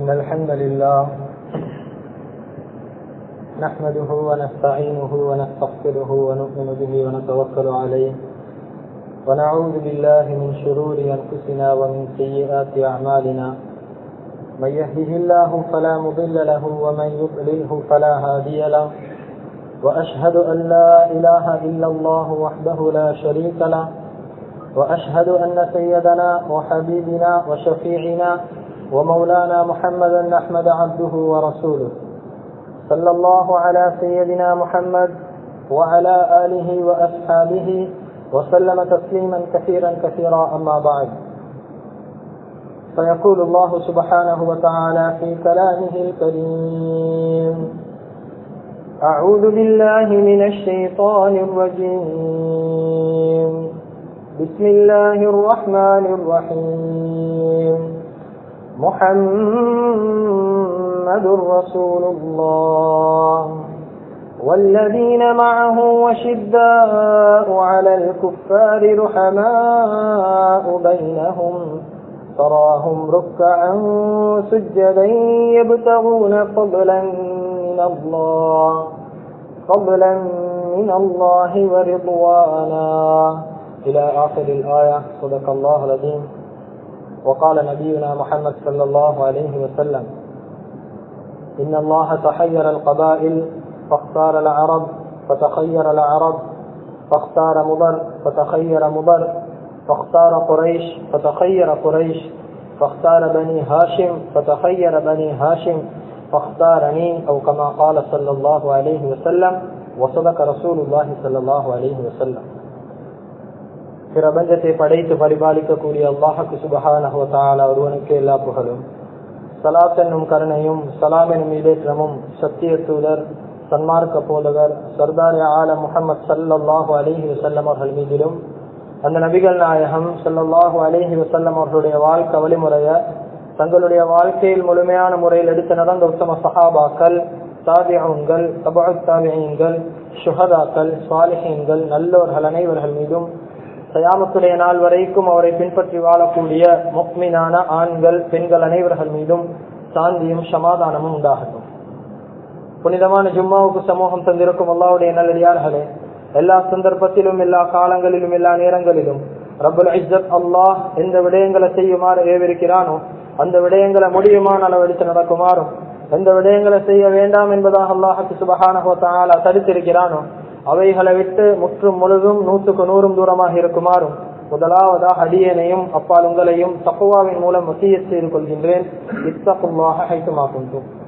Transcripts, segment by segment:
إن الحمد لله نحمده ونستعينه ونستغفره ونؤمن به ونتوكل عليه ونعوذ بالله من شرور أنفسنا ومن سيئات أعمالنا من يهده الله فلا مضل له ومن يضلله فلا هادي له وأشهد أن لا إله إلا الله وحده لا شريك له وأشهد أن سيدنا وحبيبنا وشفيعنا ومولانا محمدا أحمد عبده ورسوله صلى الله على سيدنا محمد وعلى آله وأصحابه وسلم تسليما كثيرا كثيرا أما بعد فيقول الله سبحانه وتعالى في كلامه الكريم أعوذ بالله من الشيطان الرجيم بسم الله الرحمن الرحيم محمد رسول الله والذين معه وشداء على الكفار رحماء بينهم تراهم ركعا سجدا يبتغون فضلا من الله فضلا من الله ورضوانا إلى آخر الآية صدق الله العظيم وقال نبينا محمد صلى الله عليه وسلم إن الله تحير القبائل فاختار العرب فتخير العرب فاختار مضر فتخير مضر فاختار قريش فتخير قريش فاختار بني هاشم فتخير بني هاشم فاختارني أو كما قال صلى الله عليه وسلم وصدق رسول الله صلى الله عليه وسلم பிரபஞ்சத்தை படைத்து பரிபாலிக்கக்கூடிய அல்லாஹுக்கு சுபஹான ஒருவனுக்கு எல்லா புகழும் சலாத் என்னும் கருணையும் சலாம் என்னும் இடேற்றமும் சத்திய தூதர் சன்மார்க்க போதகர் சர்தார் ஆல முகமது சல்லாஹூ அலிஹி வசல்லம் அவர்கள் மீதிலும் அந்த நபிகள் நாயகம் சல்லாஹூ அலிஹி வசல்லம் அவர்களுடைய வாழ்க்கை வழிமுறைய தங்களுடைய வாழ்க்கையில் முழுமையான முறையில் எடுத்து நடந்த உத்தம சஹாபாக்கள் தாபியங்கள் தபா தாபியங்கள் சுஹதாக்கள் சுவாலிஹீன்கள் நல்லோர்கள் அனைவர்கள் மீதும் சயாமத்துடைய நாள் வரைக்கும் அவரை பின்பற்றி வாழக்கூடிய முக்மினான ஆண்கள் பெண்கள் அனைவர்கள் மீதும் சாந்தியும் சமாதானமும் உண்டாகட்டும் புனிதமான ஜும்மாவுக்கு சமூகம் தந்திருக்கும் அல்லாவுடைய நல்லடியார்களே எல்லா சந்தர்ப்பத்திலும் எல்லா காலங்களிலும் எல்லா நேரங்களிலும் ரபுல் இஸ்ஸத் அல்லாஹ் எந்த விடயங்களை செய்யுமாறு ஏவிருக்கிறானோ அந்த விடயங்களை முடியுமான அளவெடுத்து நடக்குமாறும் எந்த விடயங்களை செய்ய வேண்டாம் என்பதாக அல்லாஹுக்கு சுபகான தடுத்திருக்கிறானோ அவைகளை விட்டு முற்றும் முழுதும் நூற்றுக்கு நூறும் தூரமாக இருக்குமாறும் முதலாவதாக அடியனையும் அப்பால் உங்களையும் தக்குவாவின் மூலம் வசிய செய்து கொள்கின்றேன் இத்தகுமாக ஹைத்துமாக்கும்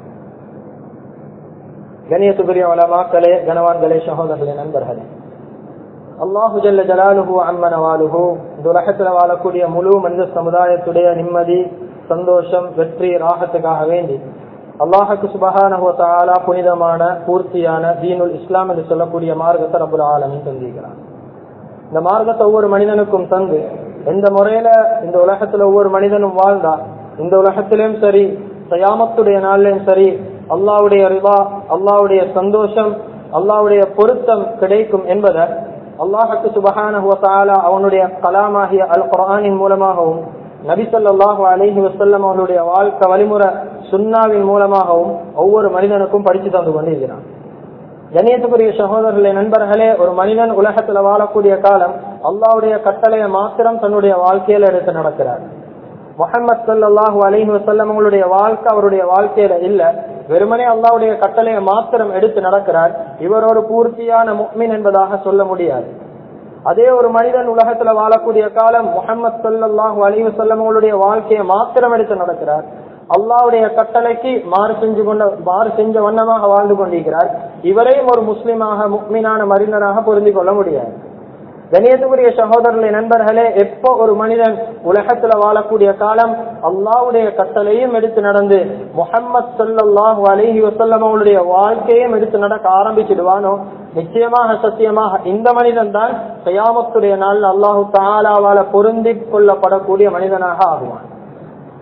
கணியத்துக்குரிய வளமாக்களே கனவான்களே சகோதரர்களே நண்பர்களே அல்லாஹு ஜல்ல ஜலாலுஹு அம்மன வாலுஹு இந்த உலகத்தில் வாழக்கூடிய முழு மனித சமுதாயத்துடைய நிம்மதி சந்தோஷம் வெற்றி ராகத்துக்காக வேண்டி அல்லாஹுக்கு சுபகான புனிதமான பூர்த்தியான தீனுல் இஸ்லாம் என்று சொல்லக்கூடிய மார்க்கத்தை ரபுல் ஆலமின் தந்திருக்கிறான் இந்த மார்க்கத்தை ஒவ்வொரு மனிதனுக்கும் தந்து எந்த முறையில இந்த உலகத்துல ஒவ்வொரு மனிதனும் வாழ்ந்தா இந்த உலகத்திலும் சரி சயாமத்துடைய நாளிலும் சரி அல்லாவுடைய ரிவா அல்லாவுடைய சந்தோஷம் அல்லாவுடைய பொருத்தம் கிடைக்கும் என்பதை அல்லாஹுக்கு சுபகான அவனுடைய கலாமாகிய அல் குரானின் மூலமாகவும் நபிசல்லாஹு அலஹி வசல்லம் அவர்களுடைய வாழ்க்கை வழிமுறை சுன்னாவின் மூலமாகவும் ஒவ்வொரு மனிதனுக்கும் படித்து தந்து கொண்டிருக்கிறான் கணியத்துக்குரிய சகோதரர்களே நண்பர்களே ஒரு மனிதன் உலகத்துல வாழக்கூடிய காலம் அல்லாவுடைய கட்டளையை மாத்திரம் தன்னுடைய வாழ்க்கையில எடுத்து நடக்கிறார் முகமது சல்லாஹூ அலஹி வசல்லம் அவங்களுடைய வாழ்க்கை அவருடைய வாழ்க்கையில இல்ல வெறுமனே அல்லாவுடைய கட்டளையை மாத்திரம் எடுத்து நடக்கிறார் இவர் ஒரு பூர்த்தியான முக்மின் என்பதாக சொல்ல முடியாது அதே ஒரு மனிதன் உலகத்துல வாழக்கூடிய காலம் முகமது சல்லாஹூ அலிவு செல்லமங்களுடைய வாழ்க்கையை மாத்திரம் எடுத்து நடக்கிறார் அல்லாவுடைய கட்டளைக்கு மாறு செஞ்சு கொண்ட மாறு செஞ்ச வண்ணமாக வாழ்ந்து கொண்டிருக்கிறார் இவரையும் ஒரு முஸ்லிமாக முக்மீனான மரிந்தனாக பொருந்தி கொள்ள முடியாது கணியத்துக்குரிய சகோதரர்களே நண்பர்களே எப்போ ஒரு மனிதன் உலகத்துல வாழக்கூடிய காலம் அல்லாவுடைய கட்டளையும் எடுத்து நடந்து முகம்மது சல்லாஹூ அலஹி வசல்லம் அவளுடைய வாழ்க்கையும் எடுத்து நடக்க ஆரம்பிச்சிடுவானோ நிச்சயமாக சத்தியமாக இந்த மனிதன் தான் கயாமத்துடைய நாள் அல்லாஹு தாலாவால பொருந்தி கொள்ளப்படக்கூடிய மனிதனாக ஆகுவான்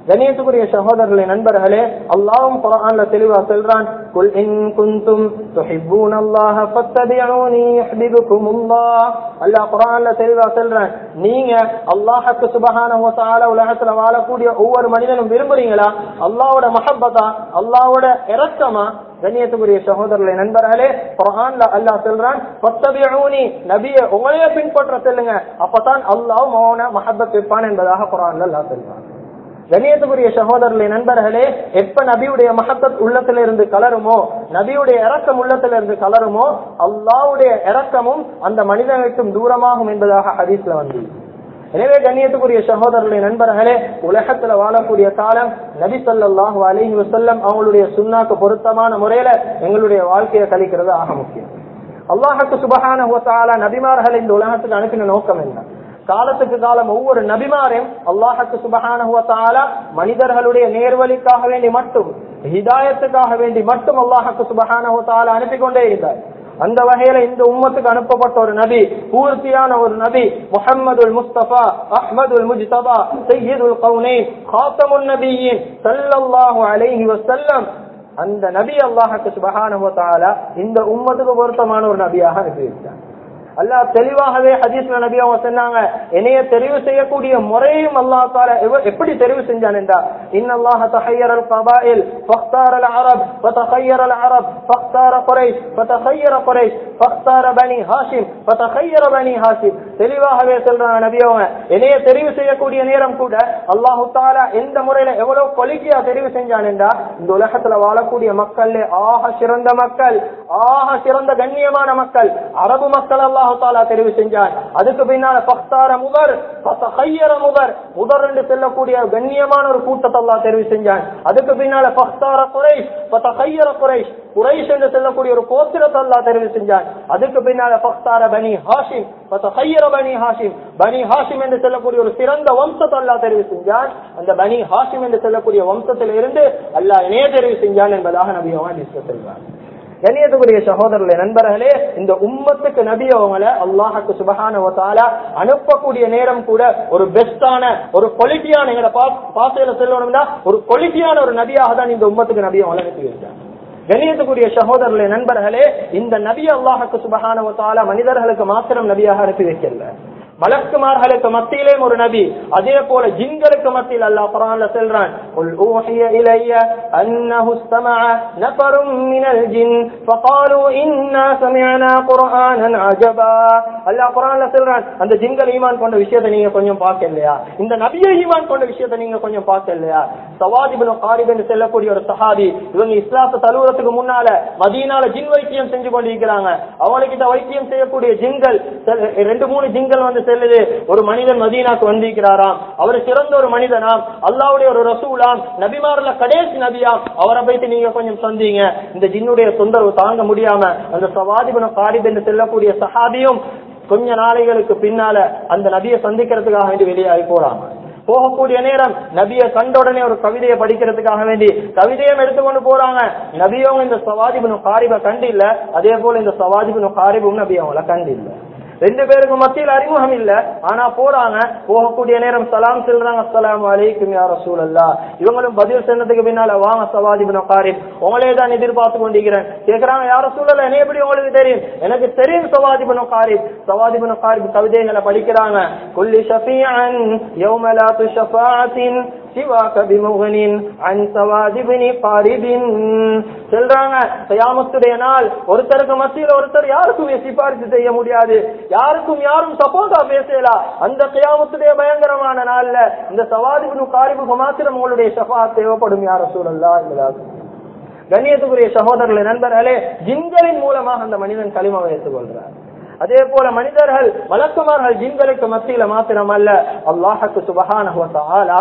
கணியத்துக்குரிய சகோதரர்களே நண்பர்களே அல்லாஹ்வும் குர்ஆன்ல தெளிவா சொல்றான் குல் இன் குன்தும் துஹிப்பூன அல்லாஹ ஃபத்தபிஊனி யுஹிப்புகுமுல்லாஹ் அல்லாஹ் குர்ஆன்ல தெளிவா சொல்றான் நீங்க அல்லாஹ்வுக்கு சுப்ஹானஹு வ தஆலா உலகத்துல வாழக்கூடிய ஒவ்வொரு மனிதனும் விரும்புறீங்களா அல்லாஹ்வோட மஹப்பத்தா அல்லாஹ்வோட இரக்கமா கண்ணியத்துக்குரிய சகோதரர்களே நண்பர்களே குர்ஆன்ல அல்லாஹ் சொல்றான் ஃபத்தபிஊனி நபியே உங்களையே பின்பற்ற சொல்லுங்க அப்பதான் அல்லாஹ் மௌன மஹப்பத் வைப்பான் என்பதாக குர்ஆன்ல அல்லாஹ் சொல்றான் கண்ணியத்துக்குரிய சகோதரர்களே நண்பர்களே எப்ப நபியுடைய மகத்தத் உள்ளத்துல இருந்து கலருமோ நபியுடைய இறக்கம் உள்ளத்துல இருந்து கலருமோ அல்லாவுடைய இறக்கமும் அந்த மனிதனுக்கும் தூரமாகும் என்பதாக ஹதீஸ்ல வந்து எனவே கண்ணியத்துக்குரிய சகோதரர்களே நண்பர்களே உலகத்துல வாழக்கூடிய காலம் நபி ஸல்லல்லாஹு அலைஹி வஸல்லம் அவங்களுடைய சுன்னாக்கு பொருத்தமான முறையில எங்களுடைய வாழ்க்கையை கழிக்கிறது ஆக முக்கியம் அல்லாஹுக்கு சுபஹானஹு வ தஆலா நபிமார்களை இந்த உலகத்துக்கு அனுப்பின நோக்கம் என்ன காலத்துக்கு காலம் ஒவ்வொரு நபிமாரையும் அல்லாஹுக்கு சுபஹானஹு வ தஆலா மனிதர்களுடைய நேர்வழிக்காக வேண்டி மட்டும் ஹிதாயத்துக்காக வேண்டி மட்டும் அல்லாஹுக்கு சுபஹானஹு வ தஆலா அனுப்பி கொண்டே இருந்தார் அந்த வகையில இந்த உம்மத்துக்கு அனுப்பப்பட்ட ஒரு நபி பூர்த்தியான ஒரு நபி முஹம்மதுல் முஸ்தபா அஹ்மதுல் முஜ்தபா சையீதுல் கவுனைன் காத்தமுன் நபியின் ஸல்லல்லாஹு அலைஹி வஸல்லம் அந்த நபி அல்லாஹுக்கு சுபஹானஹு வ தஆலா இந்த உம்மத்துக்கு பொருத்தமான ஒரு நபியாக அனுப்பி வைத்தார் அல்லாஹ் தெளிவாகவே ஹதீஸ்ல நபி அவங்க சொன்னாங்க என்னைய தெரிவு செய்யக்கூடிய முறையும் அல்லாஹ் தால எவ- எப்படி தெரிவு செஞ்சான் என்றா இன்னல்லாஹ தஹய்யர القبائل فاختار العرب فتخير العرب فاختار قريش فتخير قريش فاختار بني هاشم فتخير بني هاشم தெளிவாகவே சொல்றாங்க நபி அவங்க என்னைய தெரிவு செய்யக்கூடிய நேரம் கூட அல்லாஹு தாலா எந்த முறையில எவ்வளவு கொலிக்கியா தெரிவு செஞ்சான் என்றா இந்த உலகத்துல வாழக்கூடிய மக்கள் ஆக சிறந்த மக்கள் ஆக சிறந்த கண்ணியமான மக்கள் அரபு மக்கள் அல்லாஹு தாலா தெரிவு செஞ்சான் அதுக்கு பின்னால பக்தார முதர் பத்தகையர முதர் முதர் என்று செல்லக்கூடிய கண்ணியமான ஒரு கூட்டத்தை அல்லாஹ் தெரிவு செஞ்சான் அதுக்கு பின்னால பக்தார குறைஷ் பத்தகையர குறைஷ் குறைஷ் என்று செல்லக்கூடிய ஒரு கோத்திரத்தை அல்லாஹ் தெரிவு செஞ்சான் அதுக்கு பின்னால பக்தார பனி ஹாஷிம் பத்தகையர பனி ஹாஷிம் பனி ஹாஷிம் என்று செல்லக்கூடிய ஒரு சிறந்த வம்சத்தை அல்லாஹ் தெரிவு செஞ்சான் அந்த பனி ஹாஷிம் என்று செல்லக்கூடிய வம்சத்தில் இருந்து அல்லாஹ் இணைய தெரிவு செஞ்சான் என்பதாக நபி அவன் சொல்றான் கண்ணியத்துக்குரிய சகோதரர்களே நண்பர்களே இந்த உம்மத்துக்கு நபி அவங்கள அல்லாஹுக்கு சுபஹான அனுப்பக்கூடிய நேரம் கூட ஒரு பெஸ்டான ஒரு குவாலிட்டியான எங்களை பாசையில செல்லணும்னா ஒரு குவாலிட்டியான ஒரு நபியாக தான் இந்த உம்மத்துக்கு நபி அவங்கள அனுப்பி வைத்தார் கண்ணியத்துக்குரிய சகோதரர்களே நண்பர்களே இந்த நபி அல்லாஹுக்கு சுபஹான மனிதர்களுக்கு மாத்திரம் நபியாக அனுப்பி வைக்கல மலக்குமார்களுக்கு மத்தியிலே ஒரு நபி அதே போல ஜின்களுக்கு மத்தியில் அல்லாஹ் குர்ஆன்ல சொல்றான் قل اوحي الي انه استمع نفر من الجن فقالوا انا سمعنا قرانا عجبا அல்லாஹ் குர்ஆன்ல சொல்றான் அந்த ஜின்கள் ஈமான் கொண்ட விஷயத்தை நீங்க கொஞ்சம் பார்க்கலையா இந்த நபியை ஈமான் கொண்ட விஷயத்தை நீங்க கொஞ்சம் பார்க்கலையா சவாத் இப்னு காரிப் என்று சொல்லக்கூடிய ஒரு சஹாபி இவங்க இஸ்லாத்தை தழுவுறதுக்கு முன்னால மதீனால ஜின் வைத்தியம் செஞ்சு கொண்டிருக்கிறாங்க அவங்ககிட்ட வைத்தியம் செய்யக்கூடிய ஜின்கள் செல்- ரெண்டு மூணு ஜின்கள் வந்து செல்லுது ஒரு மனிதன் மதீனாக்கு வந்திருக்கிறாராம் அவர் சிறந்த ஒரு மனிதனாம் அல்லாவுடைய ஒரு ரசூலாம் நபிமார்ல கடைசி நபியாம் அவரை போயிட்டு நீங்க கொஞ்சம் சொந்தீங்க இந்த ஜின்னுடைய தொந்தரவு தாங்க முடியாம அந்த சவாதிபன காரிப் என்று செல்லக்கூடிய சஹாபியும் கொஞ்ச நாளைகளுக்கு பின்னால அந்த நபியை சந்திக்கிறதுக்காக வேண்டி வெளியாகி போறாங்க போகக்கூடிய நேரம் நபியை கண்ட உடனே ஒரு கவிதையை படிக்கிறதுக்காக வேண்டி கவிதையும் எடுத்துக்கொண்டு போறாங்க நபியும் இந்த சவாதிபுனு காரிப கண்டு இல்ல அதே போல இந்த சவாதிபுனு காரிபும் நபி அவங்கள கண்டு இல்ல ரெண்டு பேருக்கு மத்தியில் அறிமுகம் இல்ல ஆனா போறாங்க போகக்கூடிய நேரம் சலாம் சொல்றாங்க அஸ்ஸலாமு அலைக்கும் யா ரசூலல்லா இவங்களும் பதில் சொன்னதுக்கு பின்னால வாங்க சவாதிபுன காரிப் உங்களே தான் எதிர்பார்த்து கொண்டிருக்கிறேன் கேக்குறாங்க யார சூழல என்ன எப்படி உங்களுக்கு தெரியும் எனக்கு தெரியும் சவாதிபுன காரிப் சவாதிபுன காரிப் கவிதைகளை படிக்கிறாங்க குல்லி ஷஃபியன் யௌமலாத்து ஷஃபாத்தின் சிவாக பிமுகனின் அன் சவாதிபினி காரிபின் சொல்றாங்க கயாமத்துடைய நாள் ஒருத்தருக்கு மத்தியில் ஒருத்தர் யாருக்கும் சிபாரிசு செய்ய முடியாது யாருக்கும் யாரும் சப்போர்ட்டா பேசலாம் அந்த கயாமத்துடைய பயங்கரமான நாள்ல இந்த சவாதிபின் காரிபுக்கு மாத்திரம் உங்களுடைய ஷஃபா தேவைப்படும் யார சூழல்லா என்பதாக கண்ணியத்துக்குரிய சகோதரர்களே நண்பர்களே ஜின்களின் மூலமாக அந்த மனிதன் களிமாவை ஏற்றுக்கொள்கிறார் அதே போல மனிதர்கள் வழக்கமார்கள் ஜின்களுக்கு மத்தியில மாத்திரம் அல்ல அல்லாஹுக்கு சுபஹானஹு வ தஆலா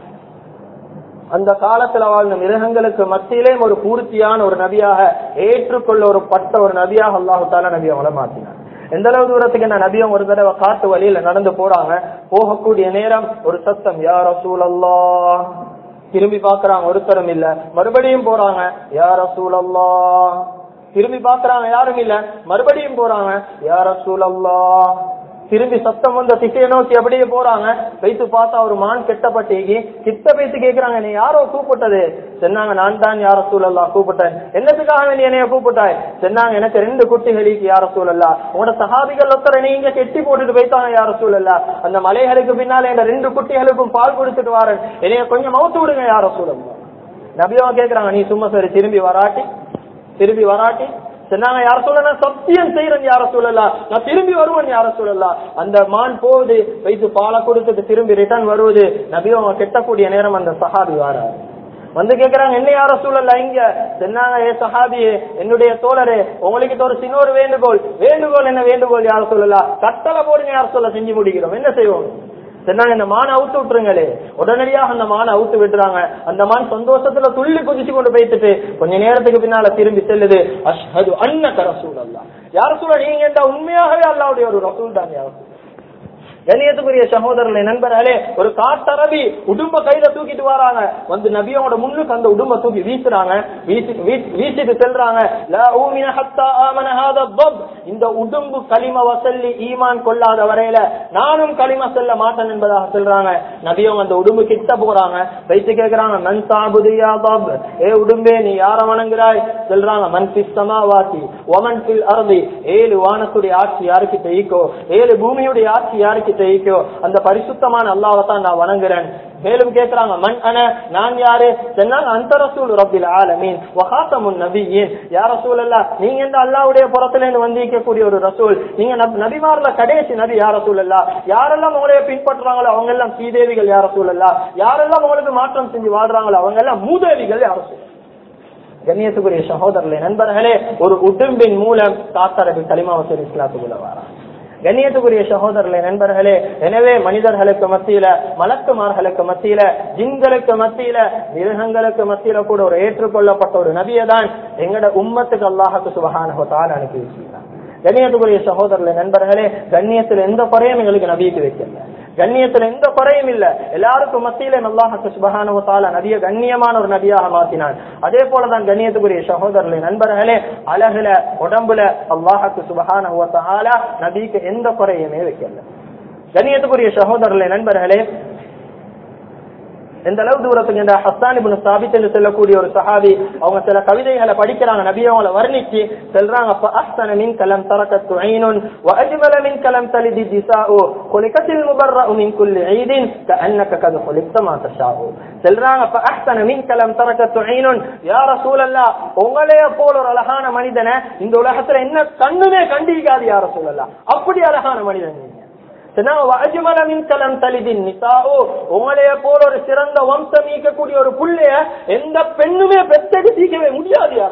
அந்த காலத்துல வாழ்ந்த மிருகங்களுக்கு மத்தியிலே ஒரு பூர்த்தியான ஒரு நபியாக ஏற்றுக்கொள்ள ஒரு பட்ட ஒரு நபியாக அல்லாஹு தாலா நபி அவங்கள மாத்தினார் எந்த அளவு தூரத்துக்கு என்ன நபியும் ஒரு தடவை காட்டு வழியில நடந்து போறாங்க போகக்கூடிய நேரம் ஒரு சத்தம் யார் ரசூலல்லா திரும்பி பாக்குறாங்க ஒருத்தரும் இல்ல மறுபடியும் போறாங்க யார் ரசூலல்லா திரும்பி பாக்குறாங்க யாரும் இல்ல மறுபடியும் போறாங்க யார் ரசூலல்லா திரும்பி சத்தம் வந்த திசையை நோக்கி அப்படியே போறாங்க வைத்து பார்த்தா ஒரு மான் கெட்டப்பட்டீங்க கிட்ட பேசி கேக்குறாங்க நீ யாரோ கூப்பிட்டது சொன்னாங்க நான் தான் யார சூழல்லா கூப்பிட்டேன் என்னத்துக்காக நீ என்னைய கூப்பிட்டாய் சொன்னாங்க எனக்கு ரெண்டு குட்டிகளுக்கு யார சூழல்லா உங்களோட சகாபிகள் ஒருத்தரை நீங்க கெட்டி போட்டுட்டு போய்த்தாங்க யார சூழல்லா அந்த மலைகளுக்கு பின்னால இந்த ரெண்டு குட்டிகளுக்கும் பால் குடிச்சிட்டு வாரேன் என்னைய கொஞ்சம் மவுத்து விடுங்க யார சூழல்லா நபியவா கேக்குறாங்க நீ சும்மா சரி திரும்பி வராட்டி திரும்பி வராட்டி சொன்னாங்க யார சொல்லலாம் சத்தியம் செய்யறேன் யார சொல்லலாம் நான் திரும்பி வருவேன் யார சொல்லலாம் அந்த மான் போகுது வைத்து பாலை கொடுத்துட்டு திரும்பி ரிட்டர்ன் வருவது நபி அவங்க கெட்டக்கூடிய நேரம் அந்த சஹாபி வாராரு வந்து கேக்குறாங்க என்ன யார சூழல்ல இங்க சொன்னாங்க ஏ சஹாபியே என்னுடைய தோழரே உங்களுக்கு ஒரு சின்ன ஒரு வேண்டுகோள் வேண்டுகோள் என்ன வேண்டுகோள் யார சொல்லலாம் கட்டளை போடுங்க யார சொல்ல செஞ்சு முடிக்கிறோம் என்ன செய்வோம் சொன்னாங்க இந்த மானை அவுத்து விட்டுருங்களே உடனடியாக அந்த மானை அவுத்து விட்டுறாங்க அந்த மான் சந்தோஷத்துல துள்ளி குதிச்சு கொண்டு போயிட்டு கொஞ்ச நேரத்துக்கு பின்னால திரும்பி செல்லுது அஷ்ஹது அன்னக ரசூல் அல்லா யார சொல்ல நீங்க இந்த உண்மையாகவே அல்லாவுடைய ஒரு ரசூல் தான் யார கணியத்துக்குரிய சகோதரர்களை நண்பர்களே ஒரு காட்டரபி உடும்ப கையில தூக்கிட்டு வராங்க வந்து நபியோட முன்னுக்கு அந்த உடும்ப தூக்கி வீசுறாங்க வீசி வீசி- வீசிட்டு செல்றாங்க லா ஊமின ஹத்தா ஆமன ஹாதா பப். இந்த உடும்பு களிம வசல்லி ஈமான் கொள்ளாத வரையில நானும் களிம செல்ல மாட்டேன் என்பதாக சொல்றாங்க நபியும் அந்த உடும்பு கிட்ட போறாங்க வைத்து கேக்குறாங்க மன் சாபுதியா பப் ஏ உடும்பே நீ யார வணங்குறாய் சொல்றாங்க மன் பிஸ் சமாவாசி ஒமன் பில் அருதி ஏழு வானத்துடைய ஆட்சி யாருக்கு தெய்க்கோ ஏழு பூமியுடைய ஆட்சி யாருக்கு தெய்க்கோ அந்த பரிசுத்தமான அல்லாவை தான் நான் வணங்குறேன் மேலும் கேக்குறாங்க மண் அன நான் யாரு சொன்னாங்க அந்த ரசூல் ரப்பில் ஆலமீன் வஹாத்தமுன் நபியின் யா ரசூல் அல்லா நீங்க இந்த அல்லாவுடைய புறத்துல இருந்து வந்திருக்கக்கூடிய ஒரு ரசூல் நீங்க நபி- நபிமார்ல கடைசி நபி யார ரசூல் அல்லா யாரெல்லாம் உங்களைய பின்பற்றுறாங்களோ அவங்க எல்லாம் சீதேவிகள் யார ரசூல் அல்லா யாரெல்லாம் உங்களுக்கு மாற்றம் செஞ்சு வாழ்றாங்களோ அவங்க எல்லாம் மூதேவிகள் யார ரசூல் கண்ணியத்துக்குரிய சகோதரர்களே நண்பர்களே ஒரு உடும்பின் மூலம் தாத்தரபி கலிமாவசர் இஸ்லாத்துக்குள்ள வாராங்க கண்ணியத்துக்குரிய சகோதரர்களே நண்பர்களே எனவே மனிதர்களுக்கு மத்தியில மலக்குமார்களுக்கு மத்தியில ஜின்களுக்கு மத்தியில மிருகங்களுக்கு மத்தியில கூட ஒரு ஏற்றுக்கொள்ளப்பட்ட ஒரு நபியை தான் எங்கட உம்மத்துக்கு அல்லாஹுக்கு சுபகான அனுப்பி வச்சிருக்காங்க கண்ணியத்துக்குரிய சகோதரர்களே நண்பர்களே கண்ணியத்துல எந்த குறையும் எங்களுக்கு நபிக்கு வைக்கல கண்ணியத்துல எந்த குறையும் இல்ல எல்லாருக்கும் மத்தியில அல்லாஹுக்கு சுபகான தால நபிய கண்ணியமான ஒரு நபியாக மாத்தினான் அதே போலதான் கண்ணியத்துக்குரிய சகோதரர்களே நண்பர்களே அழகுல உடம்புல அல்லாஹுக்கு சுபகான தால நபிக்கு எந்த குறையுமே வைக்கல கண்ணியத்துக்குரிய சகோதரர்களே நண்பர்களே எந்த அளவு தூரத்துக்கு இந்த ஹஸ்தான் இப்னு சாபித் என்று சொல்லக்கூடிய ஒரு சஹாபி அவங்க சில கவிதைகளை படிக்கிறாங்க நபி அவங்கள வர்ணிச்சு சொல்றாங்க فأحسن منك لم تركت عين وأجمل منك لم تلد النساء خلقت المبرأ من كل عيد كأنك قد خلقت ما تشاء சொல்றாங்க فأحسن منك لم تركت عين يا رسول الله உங்களைய போல ஒரு அழகான மனிதனை இந்த உலகத்துல என்ன கண்ணுமே கண்டிக்காது யா ரசூல் அல்லாஹ் அப்படி அழகான மனிதன் நீங்க சொன்னாங்க, "வஅஜ்மல மின்க லம் தலிதின் நிசாஉ." உங்களைய போல ஒரு சிறந்த வம்சம் ஈக்கக்கூடிய ஒரு புள்ளைய எந்த பெண்ணுமே பெத்தெடுத்திக்கவே முடியாது யார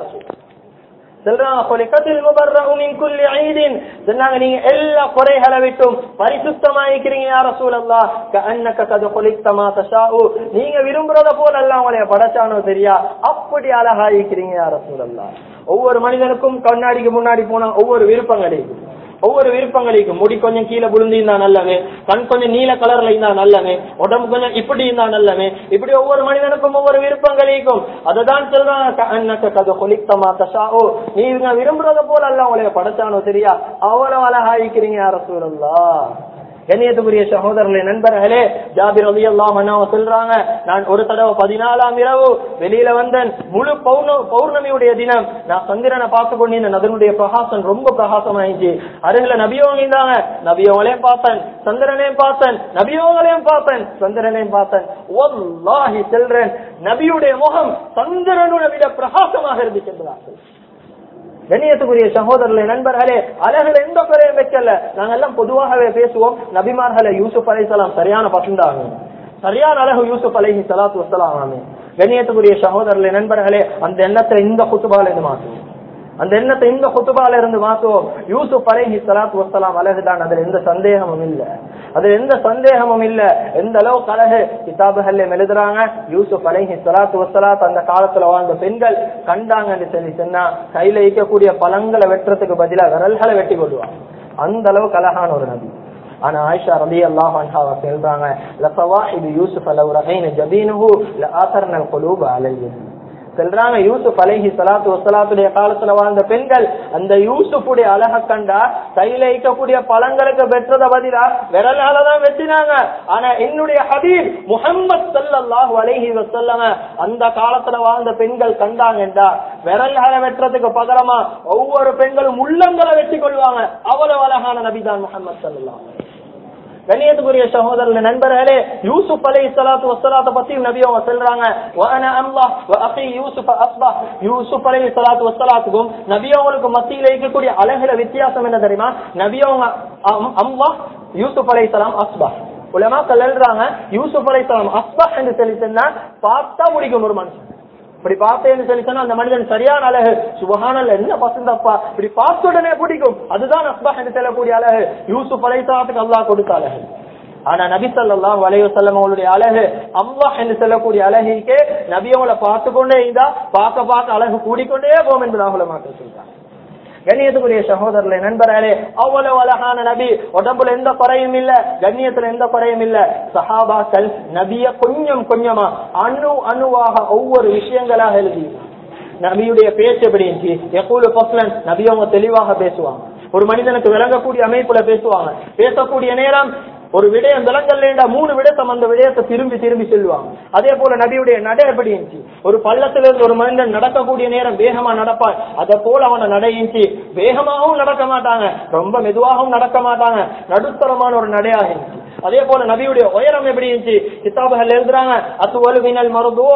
சொல்றாங்க "குலிகத்தில் முபர்ரஉ மின் குல்லி ஈதின்." சொன்னாங்க நீங்க எல்லா குறைகளை விட்டும் பரிசுத்தமாயிருக்கிறீங்க யார சூழல்லா கஅன்னக கது குலிக்த மா தஷாஉ நீங்க விரும்புறத போல எல்லாம் உங்களைய படைச்சானோ தெரியா அப்படி அழகா இருக்கிறீங்க யார சூழல்லா ஒவ்வொரு மனிதனுக்கும் கண்ணாடிக்கு முன்னாடி போனா ஒவ்வொரு விருப்பங்கள் இருக்கு ஒவ்வொரு விருப்பங்களுக்கும் முடி கொஞ்சம் கீழே விழுந்து இருந்தா நல்லவே கண் கொஞ்சம் நீல கலர்ல இருந்தா நல்லவே உடம்பு கொஞ்சம் இப்படி இருந்தா நல்லவே இப்படி ஒவ்வொரு மனிதனுக்கும் ஒவ்வொரு விருப்பங்களுக்கும் அததான் சொல்றாங்க கதை கொலித்தமா தஷாஓ நீங்க விரும்புறத போல அல்ல உங்களைய படைச்சானோ சரியா அவ்வளவு அழகாயிக்கிறீங்க யார சூழல்லா கண்ணியத்துக்குரிய சகோதரர்களே நண்பர்களே ஜாபிர் அலி அல்லாஹ் சொல்றாங்க நான் ஒரு தடவை பதினாலாம் இரவு வெளியில வந்தேன் முழு பௌர்ண பௌர்ணமியுடைய தினம் நான் சந்திரனை பார்த்து கொண்டிருந்தேன் அதனுடைய பிரகாசம் ரொம்ப பிரகாசமாயிடுச்சு அருகில நபியோங்க இருந்தாங்க நபியோங்களையும் பார்த்தேன் சந்திரனையும் பார்த்தேன் நபியோங்களையும் பார்த்தேன் சந்திரனையும் பார்த்தேன் ஒல்லாஹி செல்றேன் நபியுடைய முகம் சந்திரனுடைய விட பிரகாசமாக இருந்துச்சு என்பதார்கள் கண்ணியத்துக்குரிய சகோதரர்களே நண்பர்களே அழகுல எந்த குறையும் வைக்கல நாங்க எல்லாம் பொதுவாகவே பேசுவோம் நபிமார்களே யூசுப் அலைசலாம் சரியான பசந்தாங்க சரியான அழகு யூசுப் அலைஹி சலாத்து வசலாம் கண்ணியத்துக்குரிய சகோதரர்களே நண்பர்களே அந்த எண்ணத்தை இந்த குத்துபால இருந்து மாற்றுவோம் அந்த எண்ணத்தை இந்த குத்துபால இருந்து மாற்றுவோம் யூசுப் அலைஹி சலாத்து வசலாம் அழகுதான் அதுல எந்த சந்தேகமும் இல்ல அதுல எந்த சந்தேகமும் இல்ல எந்த அளவுக்கு அழகு கிதாபுகள்ல எழுதுறாங்க யூசுப் அலைஹி சலாத்து வசலாத் அந்த காலத்துல வாழ்ந்த பெண்கள் கண்டாங்கன்னு சொல்லி சொன்னா கையில இருக்கக்கூடிய பழங்களை வெட்டுறதுக்கு பதிலா விரல்களை வெட்டி கொள்வாங்க அந்த அளவுக்கு அழகான ஒரு நபி ஆனா ஆயிஷா ரலி அல்லாஹ் அன்ஹாவா சொல்றாங்க லசவாஹிது யூசுப் லவ் ரகைன ஜபீனுஹு லஆதர்ன القلوب عليه சொல்றாங்க யூசுப் அலைஹி சலாத்து வசலாத்துடைய காலத்துல வாழ்ந்த பெண்கள் அந்த யூசுஃபுடைய அழக கண்டா கையில இருக்கக்கூடிய பழங்களுக்கு வெற்றத பதிலா விரலால தான் வெட்டினாங்க ஆனா என்னுடைய ஹபீப் முஹம்மது ஸல்லல்லாஹு அலைஹி வஸல்லம் அந்த காலத்துல வாழ்ந்த பெண்கள் கண்டாங்கடா விரலால வெட்டுறதுக்கு பகரமா ஒவ்வொரு பெண்களும் உள்ளங்களை வெட்டி கொள்வாங்க அவ்வளவு அழகான நபிதான் முஹம்மது ஸல்லல்லாஹு அலைஹி வஸல்லம். கண்ணியத்துக்குரிய சகோதரர்கள் நண்பர்களே யூசுப் அலை சலாத்து வசலாத்த பத்தி நபி அவங்க சொல்றாங்க "வஅன அல்லாஹ் வ அகி யூசுஃப அஸ்பஹ்." யூசுப் அலை சலாத்து வசலாத்துக்கும் நபி அவங்களுக்கு மத்தியில இருக்கக்கூடிய அழகுல வித்தியாசம் என்ன தெரியுமா நபி அவங்க அம்- அல்லாஹ் யூசுப் அலை சலாம் அஸ்பா உலமாக்கள் எழுதுறாங்க யூசுப் அலை சலாம் அஸ்பா என்று சொல்லி சொன்னா பார்த்தா முடிக்கும் ஒரு மனுஷன் இப்படி பார்த்தேன்னு சொல்லி சொன்னா அந்த மனிதன் சரியான அழகு சுபஹானல்ல என்ன பசந்தப்பா இப்படி பார்த்த உடனே பிடிக்கும் அதுதான் அஸ்பா என்று சொல்லக்கூடிய அழகு யூசுப் அலைசாத்துக்கு அல்லாஹ் கொடுத்த அழகு ஆனா நபி ஸல்லல்லாஹு அலைஹி வஸல்லம் அவங்களுடைய அழகு அல்லாஹ் என்று சொல்லக்கூடிய அழகிக்கே நபி அவங்கள பார்த்து கொண்டே இருந்தா பார்க்க பார்க்க அழகு கூடிக்கொண்டே போகும் என்று ராகுலமாக்கள் சொல்றாங்க கண்ணியத்துக்குரிய சகோதரர்களே நண்பர்களே அவ்வளவு அழகான நபி உடம்புல எந்த குறையும் இல்ல கண்ணியத்துல எந்த குறையும் இல்ல சஹாபாக்கள் நபிய கொஞ்சம் கொஞ்சமா அணு அணுவாக ஒவ்வொரு விஷயங்களாக எழுதி நபியுடைய பேச்சு எப்படி இருந்துச்சு எப்போது பஸ்லன் நபி அவங்க தெளிவாக பேசுவாங்க ஒரு மனிதனுக்கு விளங்கக்கூடிய அமைப்புல பேசுவாங்க பேசக்கூடிய நேரம் ஒரு விடயம் விளங்கல்லேண்டா மூணு விடத்தம் அந்த விடயத்தை திரும்பி திரும்பி சொல்லுவாங்க அதே போல நபியுடைய நடை எப்படி இருந்துச்சு ஒரு பள்ளத்திலிருந்து ஒரு மனிதன் நடக்கக்கூடிய நேரம் வேகமா நடப்பான் அதை போல அவனை நடை இருந்துச்சு வேகமாகவும் நடக்க மாட்டாங்க ரொம்ப மெதுவாகவும் நடக்க மாட்டாங்க நடுத்தரமான ஒரு நடையாக இருந்துச்சு அதே போல நபியுடைய உயரம் எப்படி இருந்துச்சு கிதாபுகள் எழுதுறாங்க அத்து வலுவினல் மருதுவோ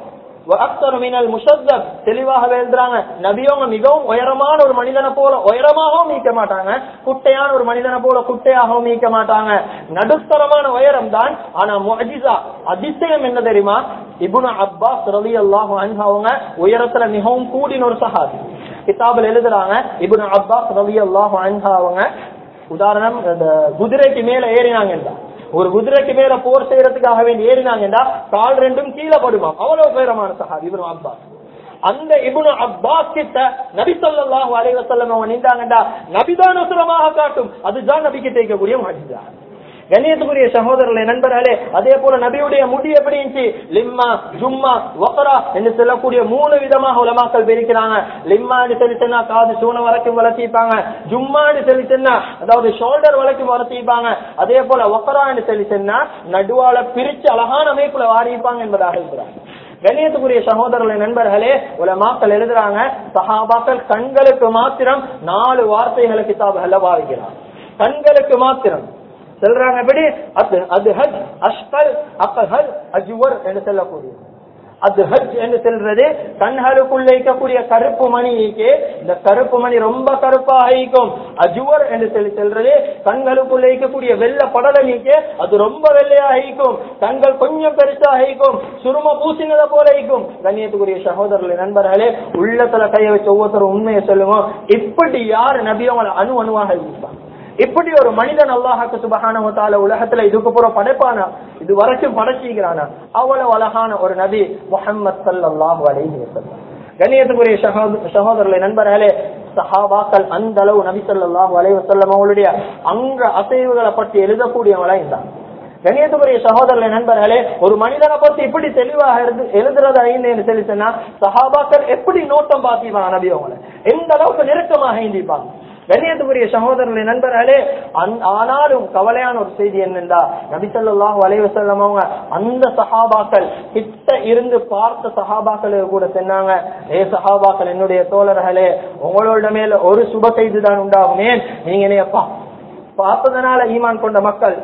அக்தர் மீனல் முஷத்தப் தெளிவாக எழுதுறாங்க நபியவங்க மிகவும் உயரமான ஒரு மனிதனை போல உயரமாகவும் நீக்க மாட்டாங்க குட்டையான ஒரு மனிதனை போல குட்டையாகவும் நீக்க மாட்டாங்க நடுத்தரமான உயரம் தான் ஆனா முஅஜிசா அதிசயம் என்ன தெரியுமா இப்னு அப்பாஸ் ரலியல்லாஹு அன்ஹு அவங்க உயரத்துல மிகவும் கூடின ஒரு சஹாபி கிதாபில் எழுதுறாங்க இப்னு அப்பாஸ் ரலியல்லாஹு அன்ஹு அவங்க உதாரணம் இந்த குதிரைக்கு மேல ஏறினாங்க ஒரு குதிரைக்கு மேல போர் செய்யறதுக்காக வேண்டி ஏறினாங்கடா கால் ரெண்டும் கீழே படுமா அவ்வளவு பேரமான சஹாபி இப்னு அப்பாஸ் அந்த இப்னு அப்பாஸ் கிட்ட நபி ஸல்லல்லாஹு அலைஹி வஸல்லம் அவங்க நின்றாங்கடா நபிதான் உசுரமாக காட்டும் அதுதான் நபிக்கு தேய்க்கக்கூடிய மாஜிதா கண்ணியத்துக்குரிய சகோதரர்களே நண்பர்களே அதே போல நபியுடைய முடி எப்படி இருந்துச்சு லிம்மா ஜும்மா வக்கரா என்று சொல்லக்கூடிய மூணு விதமாக உலமாக்கள் பிரிக்கிறாங்க லிம்மான்னு சொல்லி சொன்னா காது சூன வரைக்கும் வளர்த்திப்பாங்க ஜும்மான்னு சொல்லி சொன்னா அதாவது ஷோல்டர் வரைக்கும் வளர்த்திப்பாங்க அதே போல வக்கரான்னு சொல்லி சொன்னா நடுவால பிரிச்சு அழகான அமைப்புல வாரிப்பாங்க என்பதாக இருக்கிறாங்க கண்ணியத்துக்குரிய சகோதரர்களை நண்பர்களே உலமாக்கள் எழுதுறாங்க சஹாபாக்கள் கண்களுக்கு மாத்திரம் நாலு வார்த்தைகளை கிதாபுகள்ல பாவிக்கிறாங்க கண்களுக்கு மாத்திரம் சொல்றாங்க எப்படி அது அது ஹஜ் அஷ்கல் அக்கஹல் அஜுவர் என்று சொல்லக்கூடிய அது ஹஜ் என்று சொல்றது கண்களுக்குள்ள இருக்கக்கூடிய கருப்பு மணிக்கு இந்த கருப்பு மணி ரொம்ப கருப்பாக இருக்கும் அஜுவர் என்று சொல்லி சொல்றது கண்களுக்குள்ள இருக்கக்கூடிய வெள்ளை படலனிக்கு அது ரொம்ப வெள்ளையாக இருக்கும் கண்கள் கொஞ்சம் பெருசாக இருக்கும் சுரும பூசினதை போல இருக்கும் கண்ணியத்துக்குரிய சகோதரர்களே நண்பர்களே உள்ளத்துல கைய வச்சு ஒவ்வொருத்தரும் உண்மையை சொல்லுவோம் இப்படி யார் நபியவங்களை அணு அணுவாக இருப்பாங்க இப்படி ஒரு மனிதன் அல்லாஹாக்கு சுபகான உலகத்துல இதுக்கு புற படைப்பானா இது வரைக்கும் படைச்சிக்கிறானா அவ்வளவு அழகான ஒரு நபி முஹம்மது சல்லாஹூ அலைஹி வஸல்லம் கண்ணியத்துக்குரிய சகோத- சகோதரர்களே நண்பர்களே சஹாபாக்கள் அந்த அளவு நபி ஸல்லல்லாஹு அலைஹி வஸல்லம் அவங்களுடைய அங்க அசைவுகளை பற்றி எழுதக்கூடியவங்களா இருந்தாங்க கண்ணியத்துக்குரிய சகோதரர்களே நண்பர்களே ஒரு மனிதனை பத்தி இப்படி தெளிவாக எழுது எழுதுறது ஐந்து சொல்லி சொன்னா சஹாபாக்கள் எப்படி நோட்டம் பார்த்திப்பாங்க நபி அவங்களை எந்த அளவுக்கு நெருக்கமாக இந்திப்பாங்க கண்ணியத்துக்குரிய சகோதரர்களே நண்பர்களே அந்- ஆனாலும் கவலையான ஒரு செய்தி என்னென்றா நபிசல்லாஹு அலைவசல்லம் அவங்க அந்த சஹாபாக்கள் கிட்ட இருந்து பார்த்த சஹாபாக்களுக்கு கூட சொன்னாங்க ஏ சஹாபாக்கள் என்னுடைய தோழர்களே உங்களோட மேல ஒரு சுப செய்தி தான் உண்டாகும் ஏன் நீங்க என்னைய பா- பார்த்ததுனால ஈமான் கொண்ட மக்கள்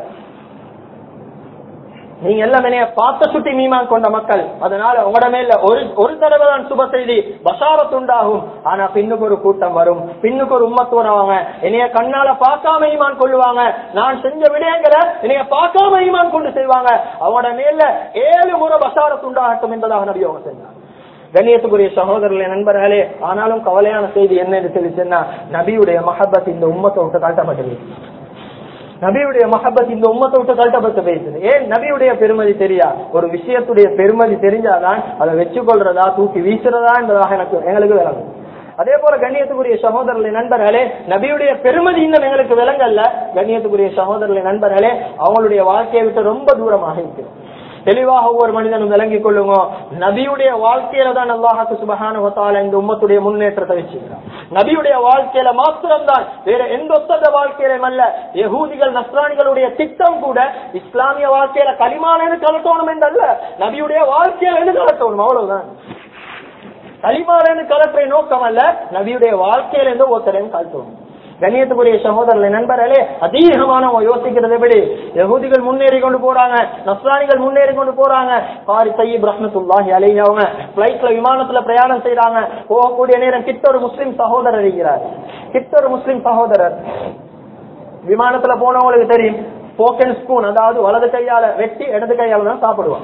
நீங்க எல்லாம் என்னைய பார்த்த சுட்டி மீமான் கொண்ட மக்கள் அதனால உங்களோட மேல ஒரு ஒரு தடவை தான் சுப செய்தி பசாரத் உண்டாகும் ஆனா பின்னுக்கு ஒரு கூட்டம் வரும் பின்னுக்கு ஒரு உம்மத்து வருவாங்க என்னைய கண்ணால பார்க்காம ஈமான் கொள்ளுவாங்க நான் செஞ்ச விடயங்களை என்னைய பார்க்காம ஈமான் கொண்டு செய்வாங்க அவங்களோட மேல ஏழு முறை பசாரத் உண்டாகட்டும் என்பதாக நபி அவங்க செஞ்சாங்க கண்ணியத்துக்குரிய சகோதரர்களே நண்பர்களே ஆனாலும் கவலையான செய்தி என்ன என்று சொல்லி சொன்னா நபியுடைய மஹபத் இந்த உம்மத்தை விட்டு காட்டப்பட்டது நபியுடைய மஹபத் இந்த உம்மத்தை விட்டு கழட்டப்பட்டு பேசுது ஏன் நபியுடைய பெருமதி தெரியா ஒரு விஷயத்துடைய பெருமதி தெரிஞ்சாதான் அதை வச்சு கொள்றதா தூக்கி வீசுறதா என்பதாக எனக்கு எங்களுக்கு விளங்கும் அதே போல கண்ணியத்துக்குரிய சகோதரர்களை நண்பர்களே நபியுடைய பெருமதி இன்னும் எங்களுக்கு விளங்கல்ல கண்ணியத்துக்குரிய சகோதரர்களை நண்பர்களே அவங்களுடைய வாழ்க்கையை விட்டு ரொம்ப தூரமாக இருக்கிறோம் தெளிவாக ஒவ்வொரு மனிதனும் விளங்கிக் கொள்ளுங்க நபியுடைய வாழ்க்கையில தான் அல்லாஹாக்கு சுபஹான இந்த உம்மத்துடைய முன்னேற்றத்தை வச்சுக்கிறான் நபியுடைய வாழ்க்கையில மாத்திரம்தான் வேற எந்த ஒத்தத வாழ்க்கையிலும் அல்ல யகூதிகள் நஸ்ரானிகளுடைய திட்டம் கூட இஸ்லாமிய வாழ்க்கையில களிமானு கலட்டணும் என்றல்ல நபியுடைய வாழ்க்கையில இருந்து கலட்டணும் அவ்வளவுதான் களிமானு கலற்றை நோக்கம் அல்ல நபியுடைய வாழ்க்கையில இருந்து ஒருத்தரையும் கலட்டணும் கண்ணியத்துக்குரிய சகோதரர்களை நண்பர்களே அதிகமான யோசிக்கிறது எப்படி யகூதிகள் முன்னேறி கொண்டு போறாங்க நஸ்ரானிகள் முன்னேறி கொண்டு போறாங்க காரி சையீப் ரஹ்மத்துல்லாஹி அலைஹி அவங்க பிளைட்ல விமானத்துல பிரயாணம் செய்யறாங்க போகக்கூடிய நேரம் கிட்ட ஒரு முஸ்லிம் சகோதரர் இருக்கிறார் கிட்ட ஒரு முஸ்லிம் சகோதரர் விமானத்துல போனவங்களுக்கு தெரியும் போக்கன் ஸ்பூன் அதாவது வலது கையால வெட்டி இடது கையால தான் சாப்பிடுவாங்க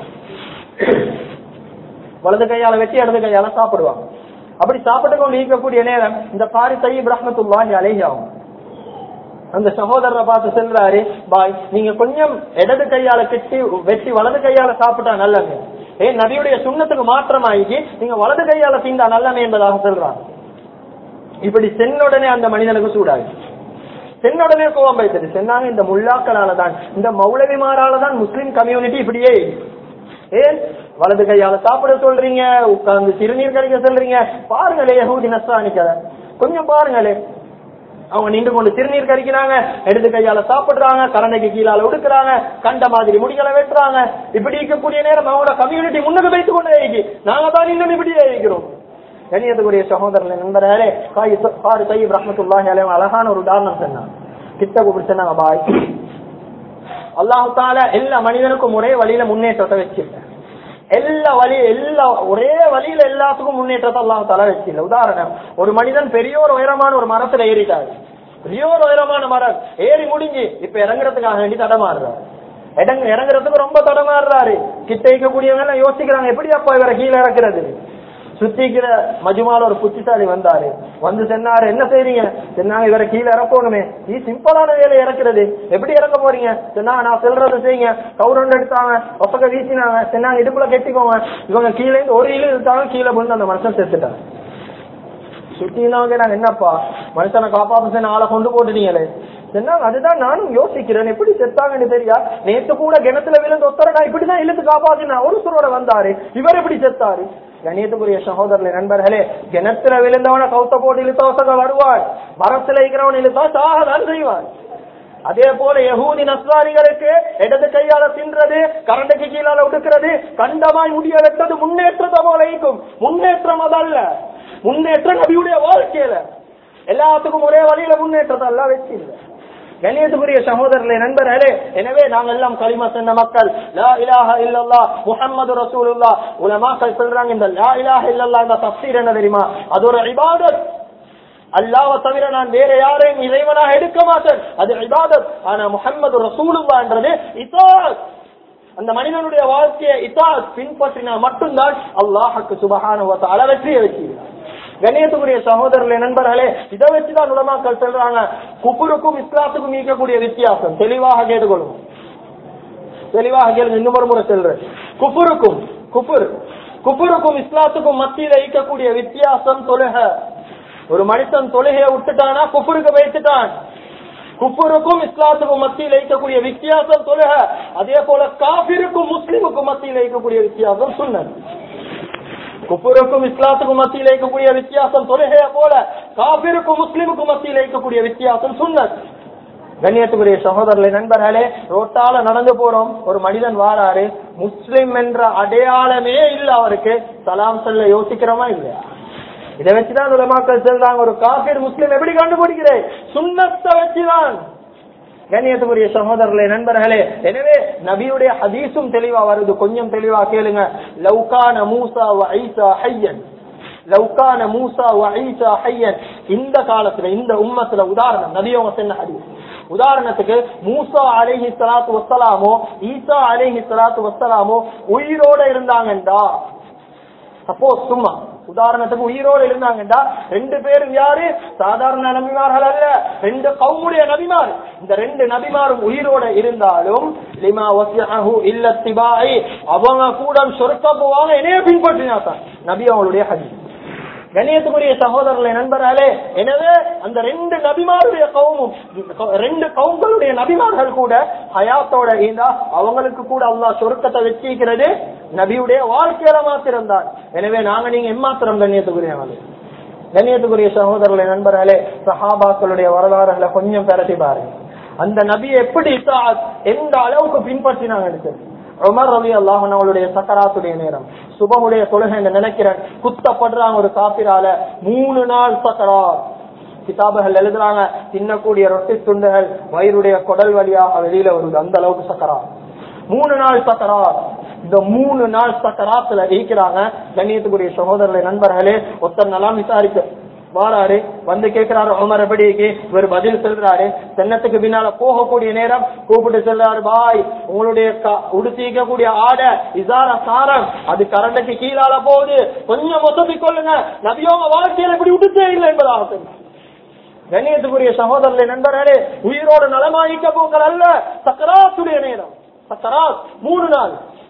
வலது கையால வெட்டி இடது கையால சாப்பிடுவாங்க அப்படி சாப்பிட்டு கொண்டு இருக்கக்கூடிய நேரம் இந்த காரி சையீப் ரஹ்மத்துல்லாஹி அலைஹி ஆகும் அந்த சகோதரரை பார்த்து செல்றாரு பாய் நீங்க கொஞ்சம் இடது கையால கெட்டி வெட்டி வலது கையால சாப்பிட்டா நல்லது ஏ நபியுடைய சுண்ணத்துக்கு மாற்றம் ஆகி நீங்க வலது கையால தீண்டா நல்லமே என்பதாக சொல்றாங்க இப்படி சென்னுடனே அந்த மனிதனுக்கு சூடாகி சென்னுடனே கோவம் வைத்தது சென்னாங்க இந்த முல்லாக்களால தான் இந்த மௌலவிமாரால தான் முஸ்லிம் கம்யூனிட்டி இப்படியே ஏன் வலது கையால சாப்பிட சொல்றீங்க உட்கார்ந்து சிறுநீர் கழிக்க சொல்றீங்க பாருங்களே யஹூதி நஸ்ரானிக்கத கொஞ்சம் பாருங்களே அவங்க நின்று கொண்டு சிறுநீர் கறிக்கிறாங்க எடுத்து கையால சாப்பிடுறாங்க கரண்டைக்கு கீழால உடுக்குறாங்க கண்ட மாதிரி முடிகளை வெட்டுறாங்க இப்படி இருக்கக்கூடிய நேரம் அவங்களோட கம்யூனிட்டி முன்னுக்கு வைத்துக் கொண்டே இருக்கு நாங்க தான் இன்னும் இப்படியே இருக்கிறோம் கண்ணியத்துக்குரிய சகோதரர்கள் நண்பர்களே காரு சையீப் ரஹமத்துல்லாஹி அலைஹி அழகான ஒரு உதாரணம் சொன்னாங்க கிட்ட கூப்பிட்டு சொன்னாங்க பாய் அல்லாஹு தால எல்லா மனிதனுக்கும் ஒரே வழியில முன்னேற்றத்தை வச்சிருக்கேன் எல்லா வழி எல்லா ஒரே வழியில எல்லாத்துக்கும் முன்னேற்றத்தை அல்லாஹு தால வச்சில்ல உதாரணம் ஒரு மனிதன் பெரிய ஒரு உயரமான ஒரு மரத்துல ஏறிட்டாரு பெரிய ஒரு உயரமான மரம் ஏறி முடிஞ்சு இப்ப இறங்குறதுக்காக வேண்டி தடமாறுறாரு இடங்க இறங்குறதுக்கு ரொம்ப தடமாறுறாரு கிட்ட இருக்கக்கூடியவங்க எல்லாம் யோசிக்கிறாங்க எப்படி அப்பா இவரை கீழே இறக்குறது சுத்திக்கிற மஜுமால ஒரு புத்திசாலி வந்தாரு வந்து சொன்னாரு என்ன செய்றீங்க சொன்னாங்க இவரை கீழே இறக்கணுமே நீ சிம்பிளான வேலை இறக்குறது எப்படி இறக்க போறீங்க சொன்னாங்க நான் சொல்றதை செய்யுங்க கவுரண்ட் எடுத்தாங்க ஒப்பக்க வீசினாங்க சொன்னாங்க இடுப்புல கெட்டிக்கோங்க இவங்க கீழே இருந்து ஒரு இழு இழுத்தாங்க கீழே விழுந்து அந்த மனுஷன் செத்துட்டாங்க சுத்தினவங்க நாங்க என்னப்பா மனுஷனை காப்பாத்து ஆளை கொண்டு போட்டுட்டீங்களே சொன்னாங்க அதுதான் நானும் யோசிக்கிறேன் எப்படி செத்தாங்கன்னு தெரியா நேத்து கூட கிணத்துல விழுந்து ஒத்தரடா இப்படிதான் இழுத்து காப்பாத்தினா ஒரு சுரோட வந்தாரு இவர் எப்படி செத்தாரு கணியத்துக்குரிய சகோதரர்களே நண்பர்களே கிணத்துல விழுந்தவன கௌத்த போட்டு இழுத்தவசங்க வருவான் மரத்துல இருக்கிறவன் இழுத்தா சாகதான் செய்வான் அதே போல யகூதி நஸ்ரானிகளுக்கு இடது கையால தின்றது கரண்டைக்கு கீழால உடுக்கிறது கண்டமாய் முடிய வெட்டது முன்னேற்றத்தை போல இருக்கும் முன்னேற்றம் அதல்ல முன்னேற்றம் நபியுடைய வாழ்க்கையில எல்லாத்துக்கும் ஒரே வழியில முன்னேற்றத்தை எல்லாம் வச்சு இல்லை கண்ணியத்துக்குரிய சகோதரர்களே நண்பர்களே எனவே நாங்கள் எல்லாம் களிமா சொன்ன மக்கள் லா இலாஹ இல்லல்லா முஹம்மது ரசூலுல்லா உலமாக்கள் சொல்றாங்க இந்த லா இலாஹ இல்லல்லா இந்த தப்சீர் என்ன தெரியுமா அது ஒரு இபாதத் அல்லாவை தவிர நான் வேற யாரையும் இறைவனாக எடுக்க மாட்டேன் அது இபாதத் ஆனா முஹம்மது ரசூலுல்லான்றது இதாத் அந்த மனிதனுடைய வாழ்க்கையை இதாத் பின்பற்றினா மட்டும்தான் அல்லாஹுக்கு சுபஹான வெற்றியை வச்சுக்கிறார் கணேசகுரிய சகோதரர்களே நண்பர்களே இதை வச்சுதான் உலமாக்கள் சொல்றாங்க குப்புருக்கும் இஸ்லாத்துக்கும் ஈக்கக்கூடிய வித்தியாசம் தெளிவாக கேட்டுக்கொள்ளும் தெளிவாக கேளுங்க இன்னும் ஒரு முறை சொல்றேன் குப்புருக்கும் குப்புர் குப்புருக்கும் இஸ்லாத்துக்கும் மத்தியில ஈக்கக்கூடிய வித்தியாசம் தொழுக ஒரு மனுஷன் தொழுகையை விட்டுட்டானா குப்புருக்கு வைத்துட்டான் குப்புருக்கும் இஸ்லாத்துக்கும் மத்தியில் இருக்கக்கூடிய வித்தியாசம் தொழுக அதே போல காபிருக்கும் முஸ்லிமுக்கும் மத்தியில் இருக்கக்கூடிய வித்தியாசம் சுண்ணன் குப்புருக்கும் இஸ்லாத்துக்கும் மத்தியில் இருக்கக்கூடிய வித்தியாசம் தொழுகைய போல காபிருக்கும் முஸ்லிமுக்கும் மத்தியில் இருக்கக்கூடிய வித்தியாசம் சுண்ணத் கண்ணியத்துக்குரிய சகோதரர்களை நண்பர்களே ரோட்டால நடந்து போறோம் ஒரு மனிதன் வாராரு முஸ்லிம் என்ற அடையாளமே இல்ல அவருக்கு சலாம் சொல்ல யோசிக்கிறோமா இல்லையா இதை வச்சுதான் உலமாக்கள் சொல்றாங்க ஒரு காபீர் முஸ்லிம் எப்படி கண்டுபிடிக்கிறேன் சுண்ணத்தை வச்சுதான் கண்ணியத்துக்குரிய சகோதரர்களே நண்பர்களே எனவே நபியுடைய ஹதீஸும் தெளிவா வருது கொஞ்சம் தெளிவா கேளுங்க லவ்கான மூசா வ ஐசா ஹையன் லவ்கான மூசா வ ஐசா ஹையன் இந்த காலத்துல இந்த உம்மத்துல உதாரணம் நபியவங்க சொன்ன ஹதீஸ் உதாரணத்துக்கு மூசா அலைஹி சலாத்து வசலாமோ ஈசா அலைஹி சலாத்து வசலாமோ உயிரோட இருந்தாங்கண்டா சப்போஸ் சும்மா உதாரணத்துக்கு உயிரோடு இருந்தாங்கடா ரெண்டு பேரும் யாரு சாதாரண நபிமார்கள் அல்ல ரெண்டு கவுமுடைய நபிமார் இந்த ரெண்டு நபிமாரும் உயிரோட இருந்தாலும் லிமா வசியஹு இல்ல திபாய் அவங்க கூட சொர்க்கம் போவாங்க என்னைய பின்பற்றினா தான் நபி அவங்களுடைய ஹதீஸ் கணியத்துக்குரிய சகோதரர்களை நண்பர்களே எனவே அந்த ரெண்டு நபிமாருடைய கவுமும் ரெண்டு கவுங்களுடைய நபிமார்கள் கூட ஹயாத்தோட இருந்தா அவங்களுக்கு கூட அல்லாஹ் சொருக்கத்தை வச்சிருக்கிறது நபியுடைய வாழ்க்கையில மாத்திரம்தான் எனவே நாங்க நீங்க எம்மாத்திரம் கண்ணியத்துக்குரியவர்கள் கண்ணியத்துக்குரிய சகோதரர்களை நண்பர்களே சஹாபாக்களுடைய வரலாறுகளை கொஞ்சம் பெரட்டி பாருங்க அந்த நபியை எப்படி இத்தாஅத் எந்த அளவுக்கு பின்பற்றினாங்க எனக்கு உமர் ரவி அல்லாஹன் அவளுடைய சக்கராத்துடைய நேரம் சுபமுடைய தொழுகை என்று நினைக்கிறேன் குத்தப்படுறாங்க ஒரு காப்பிரால மூணு நாள் சக்கரா கிதாபுகள் எழுதுறாங்க தின்னக்கூடிய ரொட்டி துண்டுகள் வயிறுடைய குடல் வழியாக வெளியில வருது அந்த அளவுக்கு சக்கரா மூணு நாள் சக்கரா இந்த மூணு நாள் சக்கராத்துல இருக்கிறாங்க கண்ணியத்துக்குரிய சகோதரர்களை நண்பர்களே ஒருத்தர் நலம் விசாரிக்க வாராரு வந்து கேட்கிறாரு உமர் எப்படி இவர் பதில் சொல்றாரு தென்னத்துக்கு பின்னால போகக்கூடிய நேரம் கூப்பிட்டு சொல்றாரு பாய் உங்களுடைய க- உடுத்திக்கக்கூடிய ஆடை இசார சாரம் அது கரண்டைக்கு கீழால போகுது கொஞ்சம் மொத்தத்தை கொள்ளுங்க நபியோங்க வாழ்க்கையில இப்படி உடுத்தே இல்லை என்பதாக சொன்னார் கண்ணியத்துக்குரிய சகோதரர்களை நண்பர்களே உயிரோடு நலமாயிக்க போங்கள் அல்ல சக்கராத்துடைய நேரம் சக்கராத் மூணு நாள்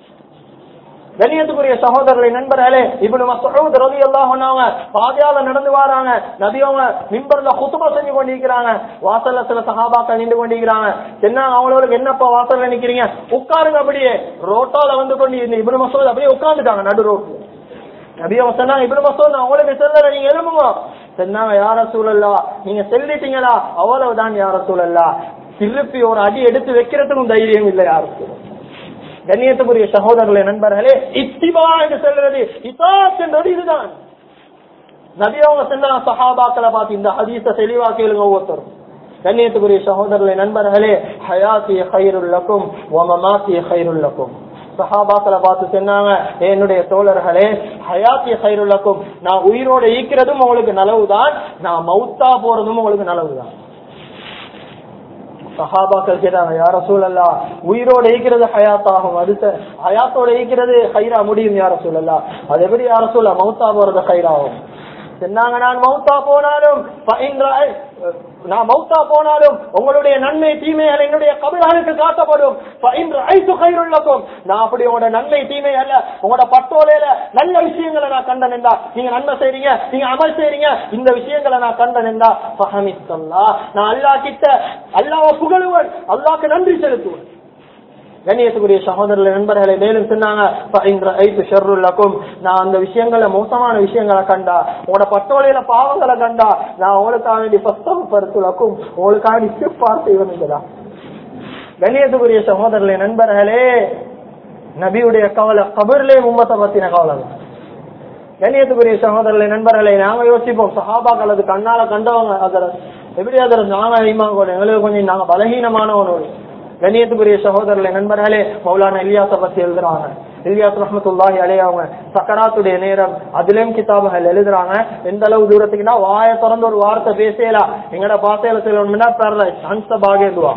கண்ணியத்துக்குரிய சகோதரர்களை நண்பர்களே இவனு மசூத் ரவி எல்லாம் பாதையால நடந்து வராங்க நபியவங்க மிம்பர்ல குத்துபா செஞ்சு கொண்டிருக்கிறாங்க வாசல்ல சில சகாபாக்கள் நின்று கொண்டிருக்கிறாங்க என்ன அவங்களுக்கு என்னப்பா வாசல்ல நிக்கிறீங்க உட்காருங்க அப்படியே ரோட்டால வந்து கொண்டு இந்த இபுனு மசூத் அப்படியே உட்கார்ந்துட்டாங்க நடு ரோட்ல நபி அவங்க சொன்னாங்க இப்னு மசூத் நான் உங்களுக்கு சொல்லல நீங்க எழுப்புங்க சொன்னாங்க யார சூழல்லா நீங்க செல்லிட்டீங்களா அவ்வளவுதான் யார சூழல்லா திருப்பி ஒரு அடி எடுத்து வைக்கிறதுக்கும் தைரியம் இல்லை யாருக்கு கண்ணியத்துக்குரிய சகோதரர்களே நண்பர்களே இத்திபா என்று சொல்றது இசாத் என்றது இதுதான் நபி அவங்க சொன்ன சஹாபாக்களை பார்த்து இந்த ஹதீஸ தெளிவா கேளுங்க ஒவ்வொருத்தரும் கண்ணியத்துக்குரிய சகோதரர்களே நண்பர்களே ஹயாத்தி ஹைருல்லக்கும் ஒமமாத்தி ஹைருல்லக்கும் சஹாபாக்களை பார்த்து சொன்னாங்க "ஏ, என்னுடைய தோழர்களே ஹயாத்தி ஹைருல்லக்கும் நான் உயிரோட ஈக்கிறதும் உங்களுக்கு நலவுதான் நான் மௌத்தா போறதும் உங்களுக்கு நலவுதான் சஹாபாக்கள் கேட்டாங்க யார சூழல்லா உயிரோட ஈக்கிறது ஹயாத்தாகும் அடுத்த ஹயாத்தோட ஈக்கிறது ஹைரா முடியும் யார சூழல்லா அது எப்படி யார சூழ மௌத்தா போறது ஹைராகும் சொன்னாங்க நான் மௌத்தா போனாலும் ஃபஇன் ரஅய்- நான் மௌத்தா போனாலும் உங்களுடைய நன்மை தீமைகள் என்னுடைய கபில்களுக்கு காட்டப்படும் ஃபஇன் ரஅய்து கைருல் லக்கும். நான் அப்படி உங்களோட நன்மை தீமை அல்ல உங்களோட பட்டோலையில நல்ல விஷயங்களை நான் கண்டனேன்டா நீங்க நன்மை செய்றீங்க நீங்க அமல் செய்றீங்க இந்த விஷயங்களை நான் கண்டனேன்டா ஃபஹமித்தல்லா நான் அல்லாஹ் கிட்ட அல்லாஹ்வை புகழுவன் அல்லாஹ்க்கு நன்றி செலுத்துவேன் கண்ணியத்துக்குரிய சகோதரர்கள் நண்பர்களை மேலும் சொன்னாங்க "ஃபஇன் ரஅய்து ஷர்ருல் லக்கும்." நான் அந்த விஷயங்களை மோசமான விஷயங்களை கண்டா உங்களோட பட்டோலையில பாவங்களை கண்டா நான் உங்களுக்காக வேண்டி பஸ்தவப்படுத்துலக்கும் உங்களுக்காக வேண்டி இஸ்திக்ஃபார் செய்வேன் கண்ணியத்துக்குரிய சகோதரர்களே நண்பர்களே நபியுடைய கவலை கபர்லே உம்மத்தை பத்தின கவலை கண்ணியத்துக்குரிய சகோதரர்களை நண்பர்களை நாங்க யோசிப்போம் சஹாபாக்கள் அது கண்ணால கண்டவங்க அதர் எப்படி அதர் நாங்க அதிகமாக கூட எங்களுக்கு கொஞ்சம் நாங்க பலகீனமானவனோடு கண்ணியத்துக்குரிய சகோதரர்களை நண்பர்களே மௌலானா இலியாச பத்தி எழுதுறாங்க இலியாஸ் ரஹமத்துல்லாஹி அலே அவங்க சக்கராத்துடைய நேரம் அதுலயும் கிதாபுகள் எழுதுறாங்க எந்த அளவு தூரத்துக்குன்னா வாயை திறந்து ஒரு வார்த்தை பேசலாம் எங்கட பாசையில சொல்லணும்னா பெறல ஹன்ச பாகேந்துவா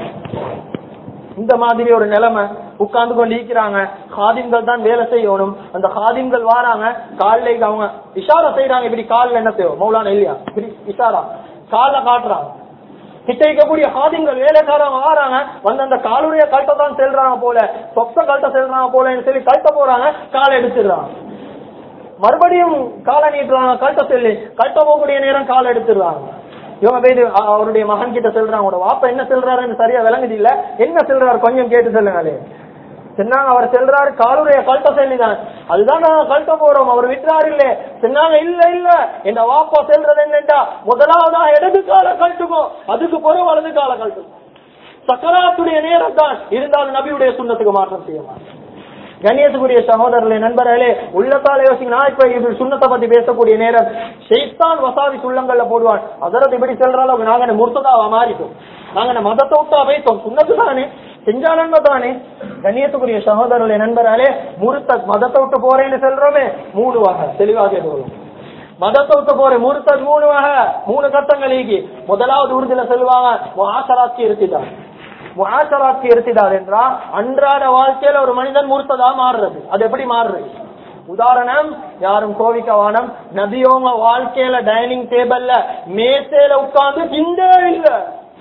இந்த மாதிரி ஒரு நிலைமை உட்கார்ந்து கொண்டு இருக்கிறாங்க காதிம்கள் தான் வேலை செய்யணும் அந்த காதிம்கள் வாராங்க காலில் அவங்க இஷாரா செய்யறாங்க இப்படி காலில் என்ன செய்யும் மௌலான இல்லையா இப்படி இஷாரா காலில் காட்டுறாங்க கிட்ட இருக்கக்கூடிய காதிம்கள் வேலைக்காரங்க வாராங்க வந்து அந்த காலுடைய கல்ட்டை தான் செல்றாங்க போல சொத்த கல்ட்ட செல்றாங்க போலன்னு சொல்லி கல்ட்ட போறாங்க காலை எடுத்துடுறாங்க மறுபடியும் காலை நீட்டுறாங்க கல்ட்ட செல்லி கல்ட்ட போகக்கூடிய நேரம் காலை எடுத்துடுறாங்க இவங்க போய் இது, அ- அவருடைய மகன் கிட்ட சொல்றாங்க உங்களோட வாப்பா என்ன சொல்றாருன்னு சரியா விளங்குது இல்ல என்ன சொல்றாரு கொஞ்சம் கேட்டு சொல்லுங்களே சொன்னாங்க அவர் செல்றாரு காலுடைய கல்ட்ட செல்லிதான் அதுதான் நாங்க கல்ட்ட போறோம் அவர் விட்டுறாரு இல்ல சொன்னாங்க இல்ல இல்ல என்ன வாப்பா செல்றது என்னண்டா முதலாவதா இடது கால கழட்டுமோ அதுக்கு பிறகு வலது கால கழட்டுமோ சக்கராத்துடைய நேரம் தான் இருந்தாலும் நபியுடைய சுண்ணத்துக்கு மாற்றம் செய்ய மாட்டோம் கண்ணியத்துக்குரிய சகோதரர்களே நண்பர்களே உள்ளத்தால யோசிங்க நான் இப்ப இது சுண்ணத்தை பத்தி பேசக்கூடிய நேரம் ஷெய்தான் வசாவி சுள்ளங்கள்ல போடுவான் அதரது இப்படி செல்றாலும் நாங்க என்ன முர்த்ததாவா மாறிட்டோம் நாங்க என்ன மதத்தை விட்டா போயிட்டோம் சுண்ணத்து தானே செஞ்சா நன்மை தானே கண்ணியத்துக்குரிய சகோதரர்களே நண்பர்களே முருத்த மதத்தை விட்டு போறேன்னு சொல்றோமே மூணு வகை தெளிவாக கேட்டுக்கொள்ளும் மதத்தை விட்டு போறேன் முருத்தத் மூணு வகை மூணு கட்டங்கள் ஈகி முதலாவது உறுதியில சொல்லுவாங்க ஆசராட்சி இருத்திதான் முஆசராத்து இருத்திடார் என்றால் அன்றாட வாழ்க்கையில ஒரு மனிதன் மூர்த்ததா மாறுறது அது எப்படி மாறுறது உதாரணம் யாரும் கோவிக்கவானம் நபியோங்க வாழ்க்கையில டைனிங் டேபிள்ல மேசையில உட்கார்ந்து சிந்தே இல்ல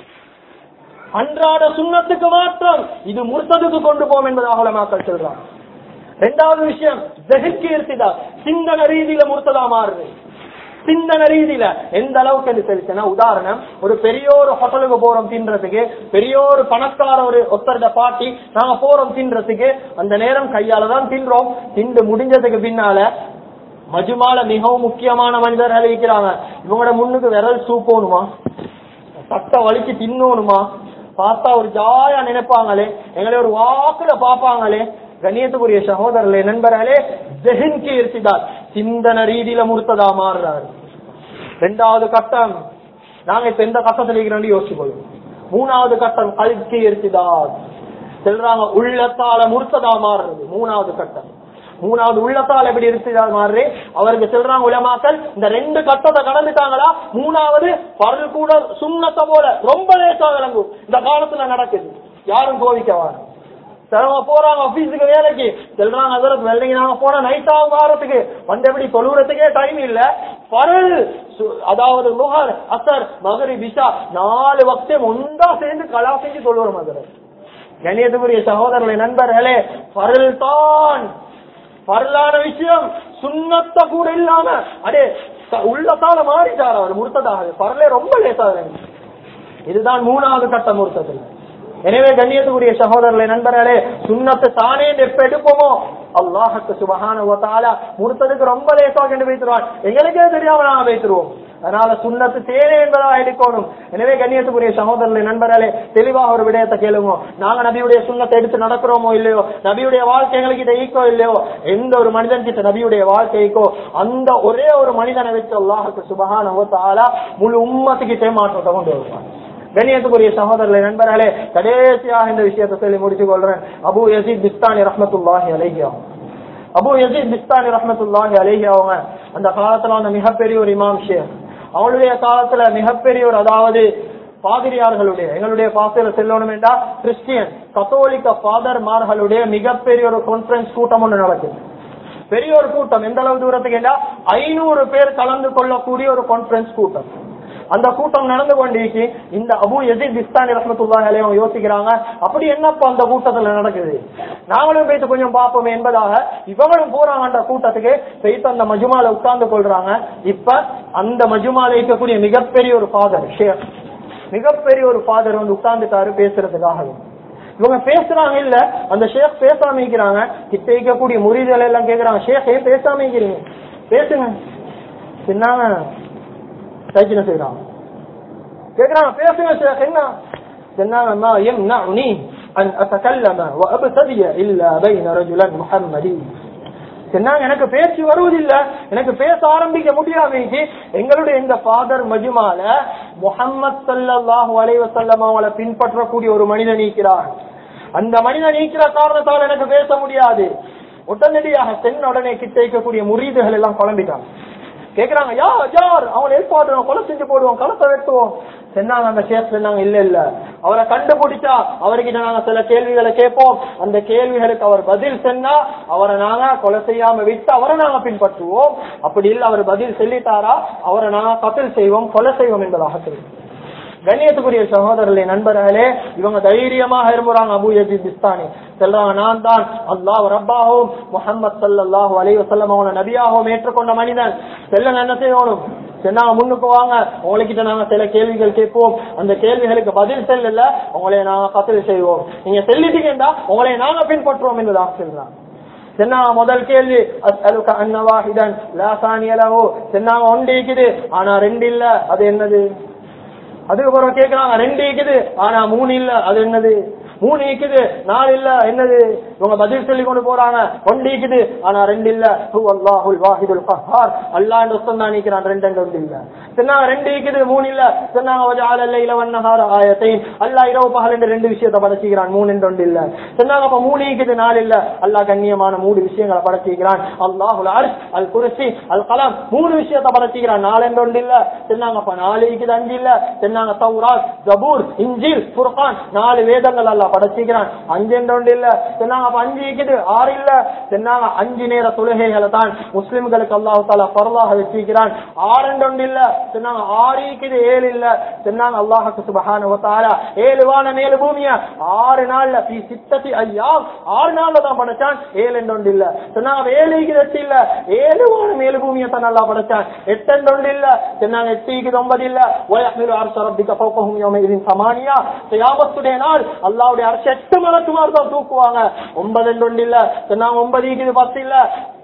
அன்றாட சுண்ணத்துக்கு மாற்றம் இது முர்த்ததுக்கு கொண்டு போகும் என்பதாக மக்கள் சொல்றாங்க இரண்டாவது விஷயம் ஜெகிக்கு இருத்திதா சிந்தன ரீதியில முர்த்ததா மாறுது சிந்தனை ரீதியில எந்த அளவுக்கு என்று தெரிச்சுன்னா உதாரணம் ஒரு பெரிய ஒரு ஹோட்டலுக்கு போறோம் தின்றதுக்கு பெரிய ஒரு பணக்கார ஒரு ஒத்தருட பாட்டி நாங்க போறோம் தின்றதுக்கு அந்த நேரம் கையால தான் தின்றோம் திண்டு முடிஞ்சதுக்கு பின்னால மஜுமால மிகவும் முக்கியமான மனிதர்கள் இருக்கிறாங்க இவங்களோட முன்னுக்கு விரல் சூப்போணுமா சட்டை வலிக்கு தின்னோணுமா பார்த்தா ஒரு ஜாயா நினைப்பாங்களே எங்களை ஒரு வாக்குல பாப்பாங்களே கண்ணியத்துக்குரிய சகோதரர்களே நண்பர்களே ஜெஹின்கி இருத்திதார் சிந்தன ரீதியில முறுத்ததா மாறுறாரு ரெண்டாவது கட்டம் நாங்க இப்ப எந்த கட்டத்தில் இருக்கிறோம் யோசிச்சுக்கொள்ளும் மூணாவது கட்டம் கல்கி இருத்திதார் சொல்றாங்க உள்ளத்தால முறுத்ததா மாறுறது மூணாவது கட்டம் மூணாவது உள்ளத்தால் எப்படி இருக்கிறார் மாறு அவருக்கு சொல்றாங்க உலமாக்கள் இந்த ரெண்டு கட்டத்தை கடந்துட்டாங்களா மூணாவது பரல் கூட சுண்ணத்தை போல ரொம்ப லேசா விளங்கும் இந்த காலத்துல நடக்குது யாரும் கோவிக்கவாங்க சிலவங்க போறாங்க ஆபீஸுக்கு வேலைக்கு சொல்றாங்க அதற்கு வெள்ளைங்க நாங்க போனா நைட் ஆகும் வாரத்துக்கு வந்து எப்படி தொழுறதுக்கே டைம் இல்ல பரல் சு- அதாவது முகர் அசர் மகரி பிஷா நாலு வக்தம் ஒன்றா சேர்ந்து கலா செஞ்சு தொழுவர மதுரை கணியத்துக்குரிய சகோதரர்களை நண்பர்களே பரல் தான் பரலான விஷயம் சுண்ணத்த கூட இல்லாம அடே த- உள்ளத்தால மாறிட்டார் அவர் முறுத்ததாக பரலே ரொம்ப லேசா இருக்கு இதுதான் மூணாவது கட்ட முறுத்தத்தில் எனவே கண்ணியத்துக்குரிய சகோதரர்களே நண்பர்களே சுண்ணத்தை தானே எப்ப எடுப்போமோ அல்லாஹத்து சுபஹான முறுத்ததுக்கு ரொம்ப லேசாக என்று வைத்துருவான் எங்களுக்கே தெரியாம நாங்க வைத்துருவோம் அதனால சுண்ணத்து தேனே என்பதாக எடுக்கணும் எனவே கண்ணியத்துக்குரிய சகோதரர்களே நண்பர்களே தெளிவாக ஒரு விடயத்தை கேளுங்க நாங்க நபியுடைய சுண்ணத்தை எடுத்து நடக்கிறோமோ இல்லையோ நபியுடைய வாழ்க்கை எங்களுக்கு கிட்ட ஈக்கோ இல்லையோ எந்த ஒரு மனிதன் கிட்ட நபியுடைய வாழ்க்கைக்கோ அந்த ஒரே ஒரு மனிதனை வச்சு அல்லாஹுக்கு சுபஹான முழு உம்மத்துக்கிட்டே மாற்றத்தை கொண்டு வருவான் கண்ணியத்துக்குரிய சகோதரர்களே நண்பர்களே கடைசியாக இந்த விஷயத்தை சொல்லி முடிச்சு கொள்றேன் அபு யசீத் பிஸ்தானி ரஹமத்துல்லாஹி அலைஹியா அபு யசீத் பிஸ்தானி ரஹமத்துல்லாஹி அலைஹி அவங்க அந்த காலத்துல அந்த மிகப்பெரிய ஒரு இமாம் ஷேக் அவளுடைய காலத்துல மிகப்பெரிய ஒரு அதாவது பாதிரியார்களுடைய எங்களுடைய பாசையில செல்லணும் என்றா கிறிஸ்டியன் கத்தோலிக்க ஃபாதர்மார்களுடைய மிகப்பெரிய ஒரு கான்பரன்ஸ் கூட்டம் ஒன்று நடக்குது பெரிய ஒரு கூட்டம் எந்த அளவு தூரத்துக்கு என்றா ஐநூறு பேர் கலந்து கொள்ளக்கூடிய ஒரு கான்பரன்ஸ் கூட்டம் அந்த கூட்டம் நடந்து கொண்டிருக்கு இந்த அபு எதிர் பிஸ்தானி ரஹமத்துல்லாஹி அலைஹி அவங்க யோசிக்கிறாங்க அப்படி என்னப்பா அந்த கூட்டத்துல நடக்குது நாங்களும் போயிட்டு கொஞ்சம் பார்ப்போமே என்பதாக இவங்களும் போறாங்க அந்த கூட்டத்துக்கு போயிட்டு அந்த மஜுமால உட்கார்ந்து கொள்றாங்க இப்ப அந்த மஜுமால இருக்கக்கூடிய மிகப்பெரிய ஒரு ஃபாதர் ஷேக் மிகப்பெரிய ஒரு ஃபாதர் வந்து உட்கார்ந்துட்டாரு பேசுறதுக்காக இவங்க பேசுறாங்க இல்ல அந்த ஷேக் பேசாம இருக்கிறாங்க கிட்ட இருக்கக்கூடிய முறிதல் எல்லாம் கேக்குறாங்க ஷேக் ஏன் பேசாம இருக்கிறீங்க பேசுங்க சின்னாங்க சைக்கிள் செய்யறாங்க கேக்குறாங்க பேசுங்க ஷேக் என்ன சொன்னாங்க ما يمنعني أن أتكلم وأبتدي إلا بين رجلا محمدي சொன்னாங்க எனக்கு பேச்சு வருவதில்ல எனக்கு பேச ஆரம்பிக்க முடியாமைக்கு எங்களுடைய இந்த ஃபாதர் மஜுமால முஹம்மது ஸல்லல்லாஹு அலைஹி வஸல்லம் அவங்களை பின்பற்றக்கூடிய ஒரு மனிதன் நீக்கிறார் அந்த மனிதன் நீக்கிற காரணத்தால் எனக்கு பேச முடியாது உடனடியாக சென்ன உடனே கிட்ட இருக்கக்கூடிய முறிதுகள் எல்லாம் குழம்பிட்டாங்க கேக்குறாங்க யா யார் அவனை ஏற்பாடுவோம் கொலை செஞ்சு போடுவோம் களத்தை வெட்டுவோம் சொன்னாங்க அந்த கேஸ் சொன்னாங்க இல்ல இல்ல அவரை கண்டுபிடிச்சா அவர்கிட்ட நாங்க சில கேள்விகளை கேட்போம் அந்த கேள்விகளுக்கு அவர் பதில் சொன்னா அவரை நாங்க கொலை செய்யாம விட்டு அவரை நாங்க பின்பற்றுவோம் அப்படி இல்ல அவர் பதில் சொல்லிட்டாரா அவரை நாங்க கத்தல் செய்வோம் கொலை செய்வோம் என்பதாக தெரியும் கண்ணியத்துக்குரிய சகோதரர்களே நண்பர்களே இவங்க தைரியமாக இருமுறாங்க அபு யஜித் பிஸ்தானி சொல்றாங்க நான் தான் அல்லாஹ் ரப்பாகவும் முஹம்மது ஸல்லல்லாஹு அலைஹி வஸல்லம் அவன நபியாகவும் ஏற்றுக்கொண்ட மனிதன் செல்ல என்ன செய்யணும் சொன்னாங்க முன்னுக்கு வாங்க உங்ககிட்ட நாங்க சில கேள்விகள் கேட்போம் அந்த கேள்விகளுக்கு பதில் செல்லல உங்களை நாங்க கத்தல் செய்வோம் நீங்க செல்லிட்டீங்கன்னா உங்களை நாங்க பின்பற்றுவோம் என்பதாக சொல்றாங்க சொன்னாங்க முதல் கேள்வி அஸ்அலுக அன்ன வாஹிதன் லா சானிய லஹு சொன்னாங்க ஒன்று இருக்குது ஆனா ரெண்டு இல்ல அது என்னது அதுக்கப்புறம் கேக்குறாங்க ரெண்டு இருக்குது ஆனா மூணு இல்ல அது என்னது மூணு இருக்குது நாலு இல்ல என்னது இவங்க பதில் சொல்லி கொண்டு போறாங்க ஒன்று இருக்குது ஆனா ரெண்டு இல்ல ஹு அல்லாஹுல் வாஹிதுல் கஹார் அல்லாஹ் என்று தான் நிக்கிறான் ரெண்டு ரெண்டு ஒன்று இல்ல சொன்னாங்க ரெண்டு இருக்குது மூணு இல்ல சொன்னாங்க வஜால லைல வன்னஹார ஆயத்தைன் அல்லாஹ் இரவு பகல் என்று ரெண்டு விஷயத்தை படைச்சிக்கிறான் மூணு என்று ஒன்று இல்ல சொன்னாங்க அப்ப மூணு இருக்குது நாலு இல்ல அல்லாஹ் கண்ணியமான மூணு விஷயங்களை படைச்சிக்கிறான் அல்லாஹுல் அர்ஷ் அல் குர்சி அல் கலாம் மூணு விஷயத்தை படைச்சிக்கிறான் நாலு என்று ஒன்று இல்ல சொன்னாங்க அப்ப நாலு இருக்குது அஞ்சு இல்ல சொன்னாங்க தௌராத் ஜபூர் இஞ்சில் ஃபுர்கான் நாலு வேதங்கள் அல்லாஹ் படைச்சிக்கிறான் அஞ்சு என்று ஒன்று இல்ல சொன்னாங்க அப்ப அஞ்சு இருக்குது ஆறு இல்ல சொன்னாங்க அஞ்சு நேர தொழுகைகளை தான் முஸ்லிம்களுக்கு அல்லாஹு தாலா பரவாக வச்சிருக்கிறான் ஆறு என்று ஒன்று இல்ல சொன்னாங்க ஆறிக்குது ஏழு இல்ல சொன்னாங்க அல்லாஹுக்கு சுபஹான வத்தாலா ஏழு வானம் ஏழு பூமிய ஆறு நாள்ல பி சித்தத்தி ஐயா ஆறு நாள்ல தான் படைச்சான் ஏழு என்று ஒன்று இல்ல சொன்னாங்க ஏழுக்கு எட்டு இல்ல ஏழு வானம் ஏழு பூமியை தான் நல்லா படைச்சான் எட்டு என்று ஒன்று இல்ல சொன்னாங்க எட்டுக்கு ஒன்பது இல்ல ஒயஹ்மிலு அர்ஷ ரப்பிக ஃபௌகஹும் யௌமஇதின் சமானியா கியாமத்துடைய நாள் அல்லாஹ்வுடைய அர்ஷ எட்டு மலக்குமார் தான் தூக்குவாங்க ஒன்பது என்று ஒன்று இல்ல சொன்னாங்க ஒன்பது இருக்குது பத்து இல்ல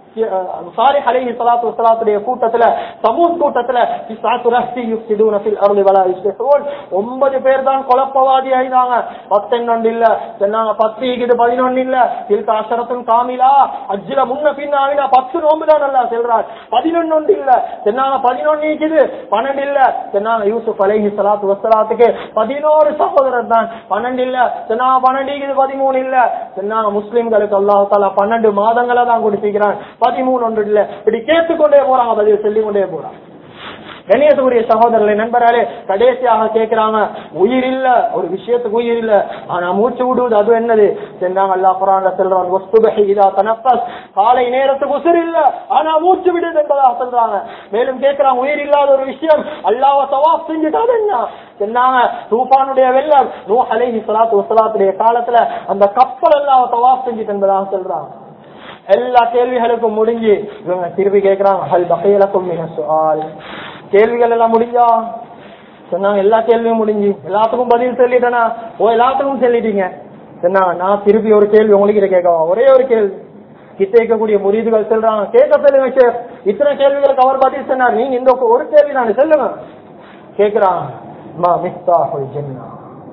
சாலிஹ் அலைஹி ஸலாத்து வஸலாத்துடைய கூட்டத்துல சமூத் கூட்டத்துல இஸ்ஸாத்து ரஹ்தி யுஃப்சிதூன ஃபில் அர்தி வலா யுஸ்லிஹூன் ஒன்பது பேர் தான் குழப்பவாதி ஆயினாங்க பத்தெண்டு இல்ல சொன்னாங்க பத்து இது பதினொன்னு இல்ல தில்க அஷரத்துன் காமிலா அஜ்ல முன்ன பின்ன ஆகினா பத்து நோம்பு தான் நல்லா செல்றார் பதினொன்னு இல்ல சொன்னாங்க பதினொன்னு இருக்குது பன்னெண்டு இல்ல சொன்னாங்க யூசுப் அலைஹி ஸலாத்து வஸலாத்துக்கு பதினோரு சகோதரர் தான் பன்னெண்டு இல்ல சொன்னாங்க பன்னெண்டு இது பதிமூணு இல்ல சொன்னாங்க முஸ்லிம்களுக்கு அல்லாஹ் தாலா பன்னெண்டு மாதங்களை தான் கொடுத்திருக்கிறான் பதிமூணு ஒன்று இல்ல இப்படி கேட்டுக்கொண்டே போறாங்க பதில் சொல்லிக் கொண்டே போறாங்க கணியத்துக்குரிய சகோதரர்களை நண்பராலே கடைசியாக கேட்கிறாங்க உயிர் இல்ல ஒரு விஷயத்துக்கு உயிர் இல்ல ஆனா மூச்சு விடுவது அது என்னது சென்றாங்க அல்லா குரான்ல செல்றான் வஸ்துபஹி இதா தனப்பஸ் காலை நேரத்துக்கு உசுர் இல்ல ஆனா மூச்சு விடுது என்பதாக சொல்றாங்க மேலும் கேட்கிறாங்க உயிர் இல்லாத ஒரு விஷயம் அல்லாஹ் தவாப் செஞ்சுட்டாது என்ன சொன்னாங்க தூஃபானுடைய வெள்ளம் நூ அலைஹி ஸலாத்து வஸலாத்துடைய காலத்துல அந்த கப்பல் அல்லாஹ் தவாப் செஞ்சுட்டு என்பதாக சொல்றாங்க எல்லா கேள்விகளுக்கும் முடிஞ்சு இவங்க திருப்பி கேட்கிறாங்க ஹல் பகையலக்கும் மிக சுஆல் கேள்விகள் எல்லாம் முடிஞ்சா சொன்னாங்க எல்லா கேள்வியும் முடிஞ்சு எல்லாத்துக்கும் பதில் சொல்லிட்டேனா ஓ எல்லாத்துக்கும் சொல்லிட்டீங்க சொன்னாங்க நான் திருப்பி ஒரு கேள்வி உங்களுக்கு கேட்கவா ஒரே ஒரு கேள்வி கிட்ட இருக்கக்கூடிய முறிதுகள் சொல்றாங்க கேட்க சொல்லுங்க ஷேக் இத்தனை கேள்விகளுக்கு அவர் பதில் சொன்னார் நீங்க இந்த ஒரு கேள்வி தானே சொல்லுங்க கேக்குறாங்க மா மிஸ்தாஹுல் ஜன்னா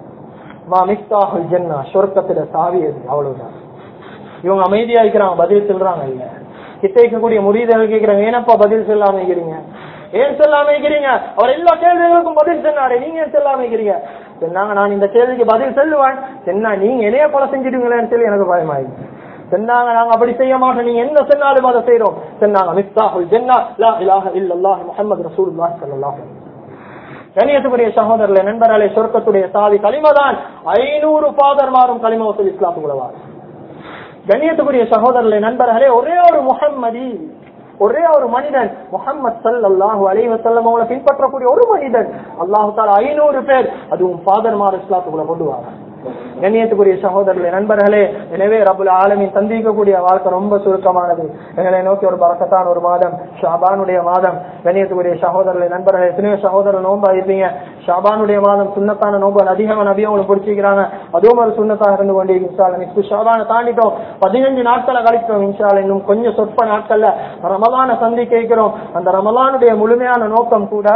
மா மிஸ்தாஹுல் ஜன்னா சொர்க்கத்துல சாவி அது அவ்வளவுதான் இவங்க அமைதியா இருக்கிறாங்க பதில் சொல்றாங்க இல்ல கிட்ட இருக்கக்கூடிய முறிதல் கேட்கிறாங்க ஏனப்பா பதில் சொல்லாம இருக்கிறீங்க ஏன் சொல்லாம இருக்கிறீங்க அவர் எல்லா கேள்விகளுக்கும் பதில் சொன்னாரு நீங்க ஏன் சொல்லாம இருக்கிறீங்க சொன்னாங்க நான் இந்த கேள்விக்கு பதில் சொல்லுவேன் சொன்னா நீங்க என்னைய கொலை செஞ்சிடுங்களேன்னு சொல்லி எனக்கு பயமாயிடுச்சு சொன்னாங்க நாங்க அப்படி செய்ய மாட்டோம் நீங்க என்ன சொன்னாலும் அதை செய்யறோம் சொன்னாங்க மிஸ்தாஹுல் ஜன்னா லா இலாஹ இல்லல்லாஹ் முஹம்மது ரசூலுல்லாஹி ஸல்லல்லாஹு அலைஹி கணியத்துக்குரிய சகோதரர்களே நண்பர்களே சொர்க்கத்துடைய சாவி களிமதான் ஐநூறு பாதர்மாரும் களிமவத்தில் இஸ்லாத்துக்குள்ளவார் கண்ணியத்துக்குரிய சகோதரர்களே நண்பர்களே ஒரே ஒரு முஹம்மதி ஒரே ஒரு மனிதன் முகமது சல்லாஹூ அலைஹி வஸல்லம் அவங்களை பின்பற்றக்கூடிய ஒரு மனிதன் அல்லாஹு தாலா ஐநூறு பேர் அதுவும் ஃபாதர் மார் இஸ்லாத்துக்குள்ள கொண்டு வாங்க கண்ணியத்துக்குரிய சகோதரர்களே நண்பர்களே எனவே ரபுல் ஆலமின் சந்திக்கக்கூடிய வாழ்க்கை ரொம்ப சுருக்கமானது எங்களை நோக்கி ஒரு பறக்கத்தான ஒரு மாதம் ஷாபானுடைய மாதம் கண்ணியத்துக்குரிய சகோதரர்களே நண்பர்களே எத்தனையோ சகோதரர் நோன்பா இருப்பீங்க ஷாபானுடைய மாதம் சுண்ணத்தான நோம்பு அதிகமா நபியும் உங்களுக்கு பிடிச்சிக்கிறாங்க அதுவும் ஒரு சுண்ணத்தாக இருந்து கொண்டே இன்ஷால இப்போ ஷாபானை தாண்டிட்டோம் பதினஞ்சு நாட்களை கழிக்கிறோம் இன்ஷால இன்னும் கொஞ்சம் சொற்ப நாட்கள்ல ரமலான சந்திக்க இருக்கிறோம் அந்த ரமலானுடைய முழுமையான நோக்கம் கூட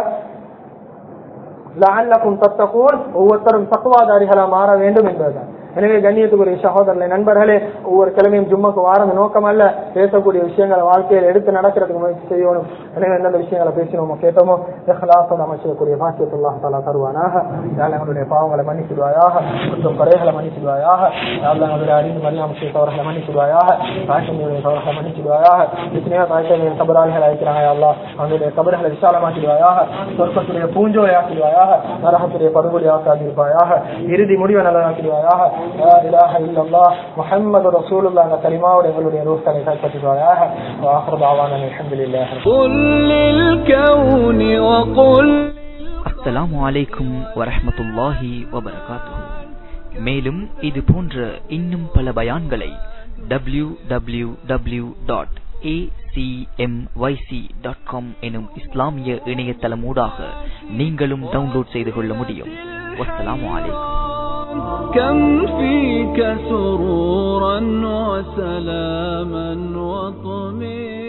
லஅல்லக்கும் தத்தகூன் ஒவ்வொருத்தரும் தக்குவாதாரிகளா மாற வேண்டும் என்பதுதான் எனவே கண்ணியத்துக்குரிய சகோதரர்களே நண்பர்களே ஒவ்வொரு கிழமையும் ஜும்மாக்கு வாரம் நோக்கம் அல்ல பேசக்கூடிய விஷயங்களை வாழ்க்கையில் எடுத்து நடக்கிறதுக்கு முயற்சி செய்யணும் எனவே எந்தெந்த விஷயங்களை பேசினோமோ கேட்டோமோ இஹ்லாஸோட அமைச்சக்கூடிய பாக்கியத்துல்லாஹ் தலா தருவானாக யாழ் எங்களுடைய பாவங்களை மன்னிச்சிடுவாயாக மற்றும் குறைகளை மன்னிச்சிடுவாயாக யாழ் எங்களுடைய அறிந்து மரியாதை செய்ய தவறுகளை மன்னிச்சிடுவாயாக தாய்சங்களுடைய தவறுகளை மன்னிச்சிடுவாயாக எத்தனையோ தாய்சங்களின் கபராளிகள் அழைக்கிறாங்க அல்லா அவங்களுடைய கபர்களை விசாலமாக்கிடுவாயாக சொர்க்கத்துடைய பூஞ்சோலை ஆக்கிடுவாயாக நரகத்துடைய படுகொலை ஆக்காதிருப்பாயாக இறுதி முடிவை நல்லதாக்கிடுவாயாக லா இலாஹ இல்லல்லாஹ் முஹம்மது ரசூலுல்லாஹ் என்ற கலிமாவோட எங்களுடைய ரூஹ்களை கைப்பற்றுவாயாக வாஹர் தாவான அல்ஹம்துலில்லாஹ் قل للكون وقل அஸ்ஸலாமு அலைக்கும் வரஹ்மத்துல்லாஹி வபரகாத்துஹு மேலும் இது போன்ற இன்னும் பல பயான்களை W W W dot dot com எனும் இஸ்லாமிய இணையதளம் ஊடாக நீங்களும் டவுன்லோட் செய்து கொள்ள முடியும் வஸ்ஸலாமு அலைக்கும் كم فيك سرورا وسلاما وطمئنا